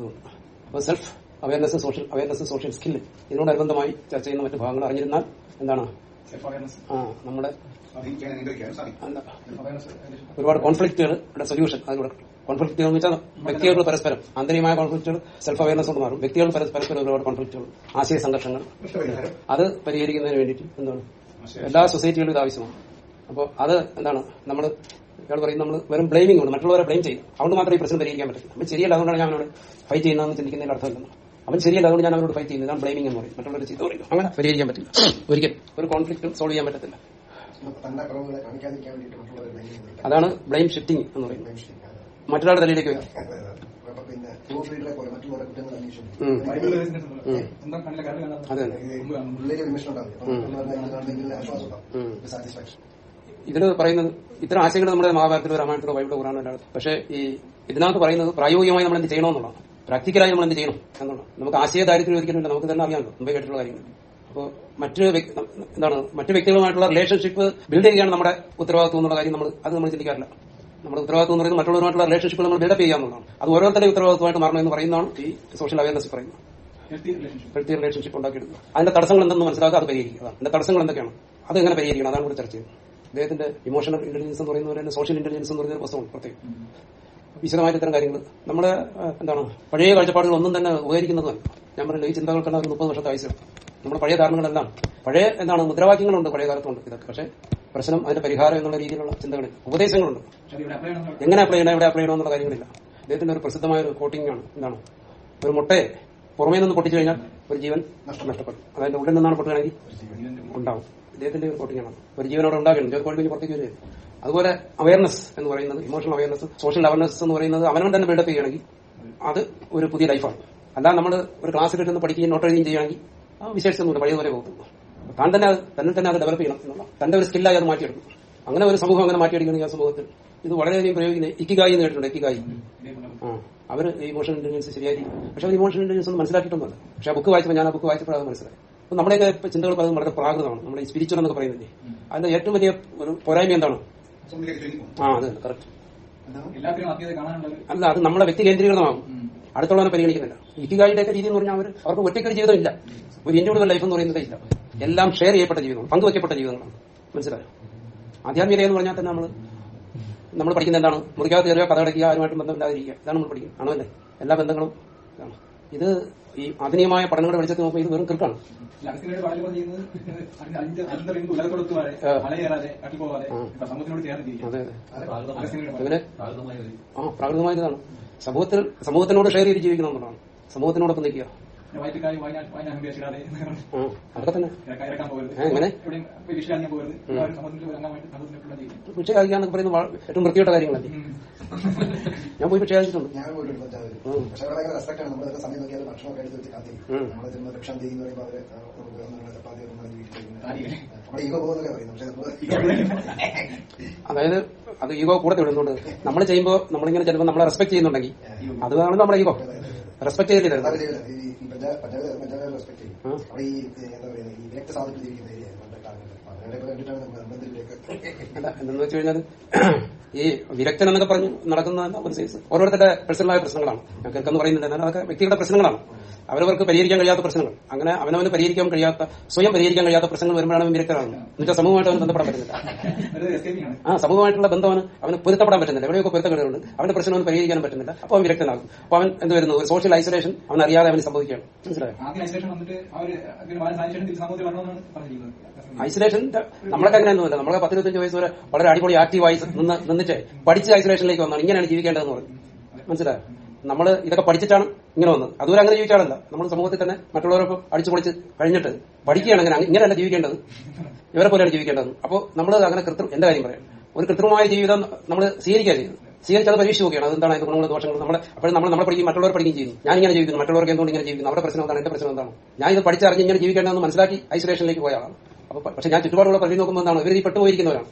അപ്പോൾ self awareness social awareness social skill ഇതിനോടനുബന്ധമായി ചർച്ച ചെയ്യുന്ന മറ്റു ഭാഗങ്ങൾ അറിഞ്ഞിരുന്നാൽ എന്താണ് സെൽഫ് അവയർനെസ് ആ നമ്മുടെ സാധിക്കാൻ നിയന്ത്രിക്കാൻ സാധിക്കും എന്താ അവയർനെസ് ഒരുപാട് കോൺഫ്ലിക്റ്റുകളുടെ സൊല്യൂഷൻ അതിലൂടെ കോൺഫ്ലിക്റ്റുകൾ എന്ന് വെച്ചാൽ വ്യക്തികൾ പരസ്പരം ആന്തരികമായ കോൺഫ്ലിക്റ്റുകൾ സെൽഫ് അവയർനെസ് കൊണ്ട് മാറും വ്യക്തികൾ പരസ്- പരസ്പരം ഒരുപാട് കോൺഫ്ലിക്റ്റുകൾ ആശയ സംഘർഷങ്ങൾ പ്രശ്നപരിഹാരം അത് പരിഹരിക്കുന്നതിന് വേണ്ടിയിട്ട് എന്താണ് എല്ലാ സൊസൈറ്റികളും ഇത് ആവശ്യമാണ് അപ്പോൾ അത് എന്താണ് നമ്മൾ ഇയാൾ പറയും നമ്മൾ വെറും ബ്ലെയിമിംഗ് ഉണ്ട് മറ്റുള്ളവരെ ബ്ലെയിം ചെയ്യും അതുകൊണ്ട് മാത്രമേ ഈ പ്രശ്നം പരിഹരിക്കാൻ പറ്റില്ല അവൻ ശരിയല്ല അതുകൊണ്ടാണ് ഞാൻ അവനോട് ഫൈറ്റ് ചെയ്യുന്നതെന്ന് ചിന്തിക്കുന്നതിൽ അർത്ഥമില്ല അവൻ ശരിയല്ല അതുകൊണ്ട് ഞാൻ അവരോട് ഫൈറ്റ് ചെയ്യുന്നത് ഇതാണ് ബ്ലെയിമിംഗ് എന്ന് പറയും മറ്റുള്ളവർ ചെയ്ത് പറയും അങ്ങനെ പരിഹരിക്കാൻ പറ്റില്ല ഒരിക്കലും ഒരു കോൺഫ്ലിക്റ്റും സോൾവ് ചെയ്യാൻ പറ്റത്തില്ല തന്റെ കുറവുകളെ കാണിക്കാതിരിക്കാൻ വേണ്ടിയിട്ട് മറ്റുള്ളവരെ blame ചെയ്യുന്നുണ്ട്. അതാണ് ബ്ലെയിം ഷിഫ്റ്റിംഗ് എന്ന് പറയുന്നത് Blame shifting. അതെ. മറ്റൊരാളുടെ തലയിലേക്ക് വരും അതെ, അതെ. അപ്പൊ പിന്നെ പ്രൂഫ് റീഡറെ പോലെ മറ്റുള്ളവരെ കുറ്റങ്ങൾ അന്വേഷിക്കും ഉം. ബൈബിളിലെ business ഉണ്ടല്ലോ. സ്വന്തം കണ്ണിലെ കരട് കാണാതെ അതെ മുമ്പ് കാണുന്നു. ഉള്ളിലേക്ക് വിമർശനം ഉണ്ടാവില്ല അപ്പൊ ഉം. മറ്റുള്ളവരുടെ ഇത് കാണുന്നെങ്കിൽ ആശ്വാസം ഉം. ഉണ്ടാവും സാറ്റിസ്ഫാക്ഷൻ ഇതിൽ പറയുന്നത് ഇത്തരം ആശയങ്ങൾ നമ്മുടെ മഹാഭാരതത്തിലോ രാമായണത്തിലോ ബൈബിളോ ഖുറാനോ എല്ലാം പക്ഷേ ഈ ഇതിനകത്ത് പറയുന്നത് പ്രായോഗികമായി നമ്മൾ എന്ത് ചെയ്യണമെന്നുള്ളതാണ് പ്രാക്ടിക്കലായി നമ്മൾ എന്ത് ചെയ്യണം എന്നുള്ളതാണ് നമുക്ക് ആശയ ദാരിദ്ര്യം ഒരിക്കലുമില്ല നമുക്ക് തന്നെ അറിയാമല്ലോ മുമ്പേ കേട്ടിട്ടുള്ള കാര്യങ്ങൾ അപ്പോൾ മറ്റ് വ്യക്തി- എന്താണ് മറ്റു വ്യക്തികളുമായിട്ടുള്ള റിലേഷൻഷിപ്പ് ബിൽഡ് ചെയ്യുകയാണ് നമ്മുടെ ഉത്തരവാദിത്വം എന്നുള്ള കാര്യം നമ്മൾ അത് നമ്മൾ ചിന്തിക്കാറില്ല നമ്മുടെ ഉത്തരവാദിത്വം എന്ന് പറയുന്നത് മറ്റുള്ളവരുമായിട്ടുള്ള റിലേഷൻഷിപ്പ് നമ്മൾ ബിൽഡപ്പ് ചെയ്യാന്നുള്ളതാണ് അത് ഓരോരുത്തരുടെ ഉത്തരവാദിത്വമായിട്ട് മാറണമെന്ന് പറയുന്നതാണ് ഈ സോഷ്യൽ അവയർനെസ് പറയുന്നത് Healthy relationship. വ്യക്തി റിലേഷൻഷിപ്പ് ഉണ്ടാക്കിയെടുക്കുക അതിന്റെ തടസ്സങ്ങൾ എന്തെന്ന് മനസ്സിലാക്കുക അത് പരിഹരിക്കുക അതാണ് അതിന്റെ തടസ്സങ്ങൾ എന്തൊക്കെയാണ് അത് എങ്ങനെ പരിഹരിക്കണം അതാണ് കൂടി ചർച്ച ചെയ്യുന്നത് അദ്ദേഹത്തിന്റെ ഇമോഷണൽ ഇന്റലിജൻസ് എന്ന് പറയുന്ന പോലെ തന്നെ സോഷ്യൽ ഇന്റലിജൻസ് എന്ന് പറയുന്ന ഒരു പുസ്തകമാണ് പ്രത്യേകം വിശദമായിട്ട് ഇത്തരം കാര്യങ്ങൾ നമ്മുടെ ആ, എന്താണ് പഴയ കാഴ്ചപ്പാടുകൾ ഒന്നും തന്നെ ഉപകരിക്കുന്നതല്ല ഞാൻ പറയുന്നത് ഈ ചിന്തകൾക്കെല്ലാം ഒരു മുപ്പത് വർഷത്തെ ആയുസ് നമ്മുടെ പഴയ ധാരണകളെല്ലാം പഴയ എന്താണ് മുദ്രാവാക്യങ്ങളുണ്ട് പഴയ കാലത്തുണ്ട് ഇതൊക്കെ പക്ഷേ പ്രശ്നം അതിന്റെ പരിഹാരം എന്നുള്ള രീതിയിലുള്ള ചിന്തകളിൽ ഉപദേശങ്ങളുണ്ട് പക്ഷെ അത് ഇവിടെ apply ചെയ്യണം എങ്ങനെ അപ്ലൈ ചെയ്യണം എവിടെ അപ്ലൈ ചെയ്യണം എന്നുള്ള കാര്യങ്ങളില്ല അദ്ദേഹത്തിന്റെ ഒരു പ്രസിദ്ധമായ ഒരു കോട്ടിംഗ് ആണ് എന്താണ് ഒരു മുട്ടയെ പുറമേ നിന്ന് പൊട്ടിച്ചു കഴിഞ്ഞാൽ ഒരു ജീവൻ നഷ്ടപ്പെടും അതായത് ഉള്ളിൽ നിന്നാണ് പൊട്ടുകയാണെങ്കിൽ ഉണ്ടാവും ഇദ്ദേഹത്തിന്റെ ഒരു കോട്ടിങ്ങാണ് ഒരു ജീവനോട് ഉണ്ടാകുന്നുണ്ട് ഒരു കോഴി പുറത്തേക്ക് വരും അതുപോലെ അവയർനെസ് എന്ന് പറയുന്നത് ഇമോഷണൽ അവയർനെസ് സോഷ്യൽ അവയർനെസ് എന്ന് പറയുന്നത് അവനവൻ തന്നെ ബിൽഡപ്പ് ചെയ്യുകയാണെങ്കിൽ അത് ഒരു പുതിയ ലൈഫാണ് അല്ലാതെ നമ്മൾ ഒരു ക്ലാസ്സിലിരുന്ന് പഠിക്കുകയും നോട്ട് എഴുതുകയും ചെയ്യുകയാണെങ്കിൽ ആ വിശേഷിച്ചൊന്നുമില്ല പഴയതുപോലെ പോകും താൻ തന്നെ അത് തന്നെ തന്നെ അത് ഡെവലപ്പ് ചെയ്യണം എന്നുള്ള തന്റെ ഒരു സ്കില്ലായി അത് മാറ്റിയെടുക്കും അങ്ങനെ ഒരു സമൂഹം അങ്ങനെ മാറ്റിയെടുക്കുകയാണെങ്കിൽ ആ സമൂഹത്തിൽ ഇത് വളരെയധികം പ്രയോഗിക്കുന്നത് ഇക്കിഗായി എന്ന് കേട്ടിട്ടുണ്ട് ഇക്കിഗായി ആ അവർ ഇമോഷണൽ ഇന്റലിജൻസ് ശരിയായിരിക്കും പക്ഷെ അവർ ഇമോഷണൽ ഇന്റലിജൻസ് ഒന്നും മനസ്സിലാക്കിയിട്ടൊന്നുമല്ല പക്ഷെ ആ ബുക്ക് വായിച്ചപ്പോൾ ഞാൻ ആ ബുക്ക് വായിച്ചപ്പോൾ അത് മനസ്സിലായി അപ്പൊ നമ്മുടെയൊക്കെ ഇപ്പൊ ചിന്തകൾ പലതും വളരെ പ്രാകൃതമാണ് നമ്മുടെ ഈ സ്പിരിച്വൽ എന്നൊക്കെ പറയുന്നില്ലേ അതിന്റെ ഏറ്റവും വലിയ ഒരു പോരായ്മ എന്താണ് അസംബ്ലിയിലേക്ക് ചുരുങ്ങി പോകും ആ അത് കറക്റ്റ് എല്ലാത്തിനും ആത്മീയത കാണാനുള്ള ഒരു അല്ല അത് നമ്മളെ വ്യക്തി കേന്ദ്രീകൃതമാകും അടുത്തുള്ളവനെ പരിഗണിക്കുന്നില്ല ഇക്കിഗായിയുടെ ഒക്കെ രീതി എന്ന് പറഞ്ഞാൽ അവർ അവർക്ക് ഒറ്റയ്ക്കൊരു ജീവിതം ഇല്ല ഒരു ഇൻഡിവിജ്വൽ ലൈഫ് എന്ന് പറയുന്നതേ ഇല്ല എല്ലാം ഷെയർ ചെയ്യപ്പെട്ട ജീവിതം പങ്കുവയ്ക്കപ്പെട്ട ജീവിതങ്ങളാണ് മനസ്സിലായോ ആധ്യാത്മികത എന്ന് പറഞ്ഞാൽ തന്നെ നമ്മൾ നമ്മൾ പഠിക്കുന്ന എന്താണ് മുറിക്കാതെ കയറുക കഥ അടയ്ക്കുക ആരുമായിട്ടും ബന്ധമില്ലാതിരിക്കുക ഇതാണ് നമ്മൾ പഠിക്കുന്നത് ആണോ അല്ലേ എല്ലാ ബന്ധങ്ങളും ഇതാണ് ഇത് ഈ ആധുനികമായ പഠനങ്ങളുടെ വെളിച്ചത്തിൽ നോക്കുമ്പോൾ ഇത് വെറും കിർക്കാണ് അഗസ്ത്യനോട് പാടില്ല ചെയ്യുന്നത് അതിന്റെ അഞ്ച് അഞ്ച് റിംഗ് ഉലകത്തൊടുത്തു വരെ ആ. മലയേറാതെ കട്ടിപ്പോവാതെ ഇപ്പൊ സമൂഹത്തിനോട് ചേർന്ന് ജീവിക്കും അതെ അതെ അഗസ്ത്യനോട് അങ്ങനെ ആ പ്രാകൃതമായതാണ് സമൂഹത്തിൽ സമൂഹത്തിനോട് ഷെയർ ചെയ്ത് ജീവിക്കണം എന്നുള്ളതാണ് സമൂഹത്തിനോടൊപ്പം നിൽക്കുക വയറ്റിക്കായി വയനാട് വയനാട് അഭ്യസിക്കാതെ ആ അതൊക്കെ തന്നെ ഇറക്കാൻ പോകരുത് ഏ, എങ്ങനെ? എവിടെയും പോയി വിഷയാക്കാൻ പോകരുത് എല്ലാവരും സമൂഹത്തിൽ ഒരു അംഗമായിട്ട് സമൂഹത്തിനോട് ജീവിക്കും ഭിക്ഷ കഴിക്കാന്നൊക്കെ പറയുന്നത് വള- ഏറ്റവും വൃത്തിയുടെ കാര്യങ്ങളല്ലേ ഞാൻ പോയി ഭിക്ഷ കഴിച്ചിട്ടുണ്ട് ഞാൻ പോയിട്ടുണ്ട് പഞ്ചാബിൽ ഉം. പക്ഷെ അവിടെ ഭയങ്കര റെസ്പെക്ട് ആണ് നമ്മൾ സമയം നോക്കിയാൽ ഭക്ഷണമൊക്കെ എടുത്ത് വെച്ച് കാത്തിരിക്കും ഉം. നമ്മളെ ചെന്ന് ഭക്ഷണം ചെയ്യുന്ന പറയുമ്പോൾ അവര് ആ, നമുക്ക് ഒന്നുള്ള ചപ്പാത്തി ഒന്നും വീട്ടിൽ ആയിരിക്കും. നമ്മുടെ ഈഗോ പോകുന്നൊക്കെ പറയുന്നു പക്ഷെ നമ്മള് അതായത് അത് ഈഗോ കൂടെ വിടുന്നുണ്ട് നമ്മൾ ചെയ്യുമ്പോൾ നമ്മളിങ്ങനെ ചിലപ്പോൾ നമ്മളെ റെസ്പെക്ട് ചെയ്യുന്നുണ്ടെങ്കിൽ അതാണ് നമ്മുടെ ഈഗോ റെസ്പെക്ട് ചെയ്തില്ല അതൊക്കെ ചെയ്യില്ല. ഈ ഈ പഞ്ചാബ് പഞ്ചാബ് പഞ്ചാബ് റെസ്പെക്ട് ചെയ്യും ഉം. അവിടെ ഈ ഏ, എന്താ പറയുക ഈ വിലക്ത സാധനത്തിൽ ജീവിക്കുന്ന ഏരിയ അതിനൊക്കെ കണ്ടിട്ടാണ് നമ്മൾ അമ്പലത്തിലേക്ക് അല്ല എന്തെന്ന് വെച്ച് കഴിഞ്ഞാൽ ഈ വിരക്തൻ എന്നൊക്കെ പറഞ്ഞ് നടക്കുന്ന ഒരു സൈസ് ഓരോരുത്തരുടെ പേഴ്സണലായ പ്രശ്നങ്ങളാണ് ഞാൻ കേൾക്കെന്ന് പറയുന്നില്ല എന്നാൽ അതൊക്കെ വ്യക്തികളുടെ പ്രശ്നങ്ങളാണ് അവരവർക്ക് പരിഹരിക്കാൻ കഴിയാത്ത പ്രശ്നങ്ങൾ അങ്ങനെ അവനവന് പരിഹരിക്കാൻ കഴിയാത്ത സ്വയം പരിഹരിക്കാൻ കഴിയാത്ത പ്രശ്നങ്ങൾ വരുമ്പോഴാണ് അവൻ വിരക്തനാകുന്നത് എന്നുവെച്ചാൽ സമൂഹമായിട്ട് അവന് ബന്ധപ്പെടാൻ പറ്റുന്നില്ല ഒരു എസ്കേപ്പിംഗ് ആണ് ആ സമൂഹമായിട്ടുള്ള ബന്ധം അവന് അവന് പൊരുത്തപ്പെടാൻ പറ്റുന്നില്ല എവിടെയൊക്കെ പൊരുത്തക്കേടുണ്ട് അവന്റെ പ്രശ്നം അവന് പരിഹരിക്കാനും പറ്റുന്നില്ല അപ്പോൾ അവൻ വിരക്തനാകും അപ്പോൾ അവൻ എന്ത് വരുന്നു ഒരു സോഷ്യൽ ഐസൊലേഷൻ അവൻ അറിയാതെ അവന് സംഭവിക്കുകയാണ് മനസ്സിലായോ ആദ്യം ഐസൊലേഷൻ വന്നിട്ട് അവര് അതിന് മാറി സാധിച്ചതിന് തിരിച്ച് സമൂഹത്തിൽ വരണമെന്നാണ് പറഞ്ഞിരിക്കുന്നത് ഐസൊലേഷൻ നമ്മളൊക്കെ അങ്ങനെയൊന്നുമില്ല നമ്മളെ പത്തിരുപത്തഞ്ച് വയസ്സ് വരെ വളരെ അടിപൊളി ആക്റ്റീവായി നിന്ന് നിന്നിട്ട് പഠിച്ച് ഐസൊലേഷനിലേക്ക് വന്നാണ് ഇങ്ങനെയാണ് ജീവിക്കേണ്ടതെന്ന് പറഞ്ഞു മനസ്സിലായോ നമ്മൾ ഇതൊക്കെ പഠിച്ചിട്ടാണ് ഇങ്ങനെ വന്നത് അതുവരെ അങ്ങനെ ജീവിച്ചാണല്ല നമ്മൾ സമൂഹത്തിൽ തന്നെ മറ്റുള്ളവരൊപ്പം അടിച്ചു പൊളിച്ച് കഴിഞ്ഞിട്ട് പഠിക്കുകയാണ് അങ്ങനെ ഇങ്ങനെയല്ല ജീവിക്കേണ്ടത് ഇവരെ പോലെയാണ് ജീവിക്കേണ്ടത് അപ്പോൾ നമ്മൾ അങ്ങനെ കൃത്രിമ എന്റെ കാര്യം പറയാം ഒരു കൃത്രിമമായ ജീവിതം നമ്മൾ സ്വീകരിക്കുക ചെയ്യുന്നത് സ്വീകരിച്ചത് പരീക്ഷ നോക്കുകയാണ് അതെന്താണ് അതിന്റെ ഗുണങ്ങളും ദോഷങ്ങളും നമ്മളെ അപ്പോഴും നമ്മൾ നമ്മളെ പഠിക്കും മറ്റുള്ളവർ പഠിക്കുകയും ചെയ്യുന്നു ഞാൻ ഇങ്ങനെ ജീവിക്കുന്നു മറ്റുള്ളവർക്ക് എന്തുകൊണ്ട് ഇങ്ങനെ ജീവിക്കുന്നു അവരുടെ പ്രശ്നം എന്താണ് എന്റെ പ്രശ്നം എന്താണ് ഞാൻ ഇത് പഠിച്ചറിഞ്ഞ് ഇങ്ങനെ ജീവിക്കേണ്ടതെന്ന് മനസ്സിലാക്കി ഐസൊലേഷനിലേക്ക് പോയ ആളാണ് അപ്പൊ പക്ഷെ ഞാൻ ചുറ്റുപാടുള്ള പരിധി നോക്കുമ്പോൾ എന്താണ് ഇവർ ഈ പെട്ടുപോയിരിക്കുന്നവരാണ്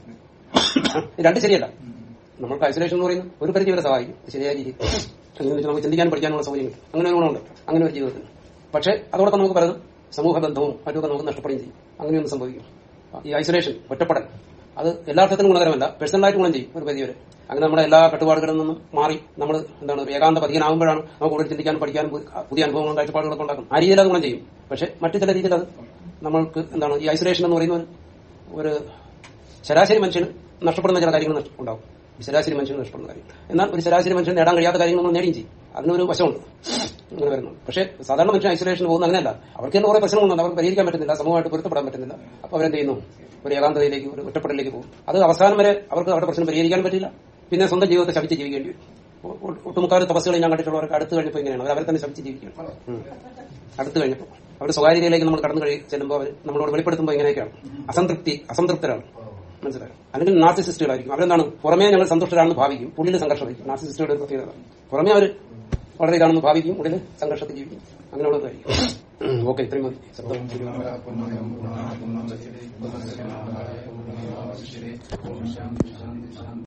ഇത് രണ്ട് ശരിയല്ല നമ്മൾക്ക് ഐസൊലേഷൻ എന്ന് പറയുന്നത് ഒരു പരിധി വരെ സഹായിക്കും ശരിയായ രീതി അങ്ങനെ വെച്ചാൽ നമുക്ക് ചിന്തിക്കാനും പഠിക്കാനുള്ള സൗകര്യം കിട്ടും അങ്ങനെ ഒരു ഗുണമുണ്ട് അങ്ങനെ ഒരു ജീവിതത്തിൽ പക്ഷെ അതോടൊപ്പം നമുക്ക് പലതും സമൂഹ ബന്ധവും മറ്റൊക്കെ നമുക്ക് നഷ്ടപ്പെടുകയും ചെയ്യും അങ്ങനെയൊന്നും സംഭവിക്കും ഈ ഐസൊലേഷൻ ഒറ്റപ്പെടൽ അത് എല്ലാ അർത്ഥത്തിലും ഗുണകരമല്ല പേഴ്സണലായിട്ട് ഗുണം ചെയ്യും ഒരു പരിധി വരെ അങ്ങനെ നമ്മുടെ എല്ലാ കട്ടുപാടുകളിൽ നിന്നും മാറി നമ്മൾ എന്താണ് ഒരു ഏകാന്ത പതികനാകുമ്പോഴാണ് നമുക്ക് കൂടുതൽ ചിന്തിക്കാനും പഠിക്കാനും പു- പുതിയ അനുഭവങ്ങളും കാഴ്ചപ്പാടുകളൊക്കെ ഉണ്ടാക്കും ആ രീതിയിൽ അത് ഗുണം ചെയ്യും പക്ഷെ മറ്റു ചില രീതിയിൽ അത് നമ്മൾക്ക് എന്താണ് ഈ ഐസൊലേഷൻ എന്ന് പറയുന്ന ഒരു- ഒരു ശരാശരി മനുഷ്യന് നഷ്ടപ്പെടുന്ന ചില കാര്യങ്ങൾ നഷ്ട- ഉണ്ടാവും ഈ ശരാശരി മനുഷ്യന് നഷ്ടപ്പെടുന്ന കാര്യങ്ങൾ എന്നാൽ ഒരു ശരാശരി മനുഷ്യൻ നേടാൻ കഴിയാത്ത കാര്യങ്ങൾ നമ്മൾ നേടുകയും ചെയ്യും അതിനൊരു വശമുണ്ട് അങ്ങനെ വരുന്നു പക്ഷേ സാധാരണ മനുഷ്യൻ ഐസൊലേഷൻ പോകുന്ന അങ്ങനെയല്ല അവർക്ക് തന്നെ കുറെ പ്രശ്നങ്ങളുണ്ട് അവർക്ക് പരിഹരിക്കാൻ പറ്റുന്നില്ല സമൂഹമായിട്ട് പൊരുത്തപ്പെടാൻ പറ്റുന്നില്ല അപ്പൊ അവരെന്ത് ചെയ്യുന്നു ഒരു ഏകാന്തതയിലേക്ക് ഒരു ഒറ്റപ്പെടലിലേക്ക് പോകും അത് അവസാനം വരെ അവർക്ക് അവരുടെ പ്രശ്നം പരിഹരിക്കാൻ പറ്റില്ല പിന്നെ സ്വന്തം ജീവിതത്തെ ശപിച്ച് ജീവിക്കേണ്ടി വരും ഒ- ഒ- ഒട്ടുമുക്കാൽ തപസ്സുകൾ ഞാൻ കണ്ടിട്ടുള്ളവർക്ക് അടുത്ത് കഴിഞ്ഞപ്പോൾ ഇങ്ങനെയാണ് അവർ അവരെ തന്നെ ശപിച്ച് ജീവിക്കണം ഉം. അടുത്ത് കഴിഞ്ഞപ്പോൾ അവർ സ്വകാര്യതയിലേക്ക് നമ്മൾ കടന്നു കഴി ചെല്ലുമ്പോൾ അവർ നമ്മളോട് വെളിപ്പെടുത്തുമ്പോൾ ഇങ്ങനെയൊക്കെയാണ് അസംതൃപ്തി അസംതൃപ്തരാണ് മനസ്സിലായോ അല്ലെങ്കിൽ നാർസിസിസ്റ്റുകളായിരിക്കും അവരെന്താണ് പുറമേ ഞങ്ങൾ സന്തുഷ്ടരാണെന്ന് ഭാവിക്കും ഉള്ളിൽ സംഘർഷമായിരിക്കും നാർസിസിസ്റ്റുകളുടെ ഒരു പ്രത്യേകത പുറമേ അവർ വളരെ ഇതാണെന്ന് ഭാവിക്കും ഉള്ളിൽ സംഘർഷത്തിൽ ജീവിക്കും അങ്ങനെയുള്ളതായിരിക്കും ഓക്കെ ഇത്രയും മതി ശബ്ദം പൂർണ്ണമായും പൂർണ്ണമായും പൂർണ്ണമായും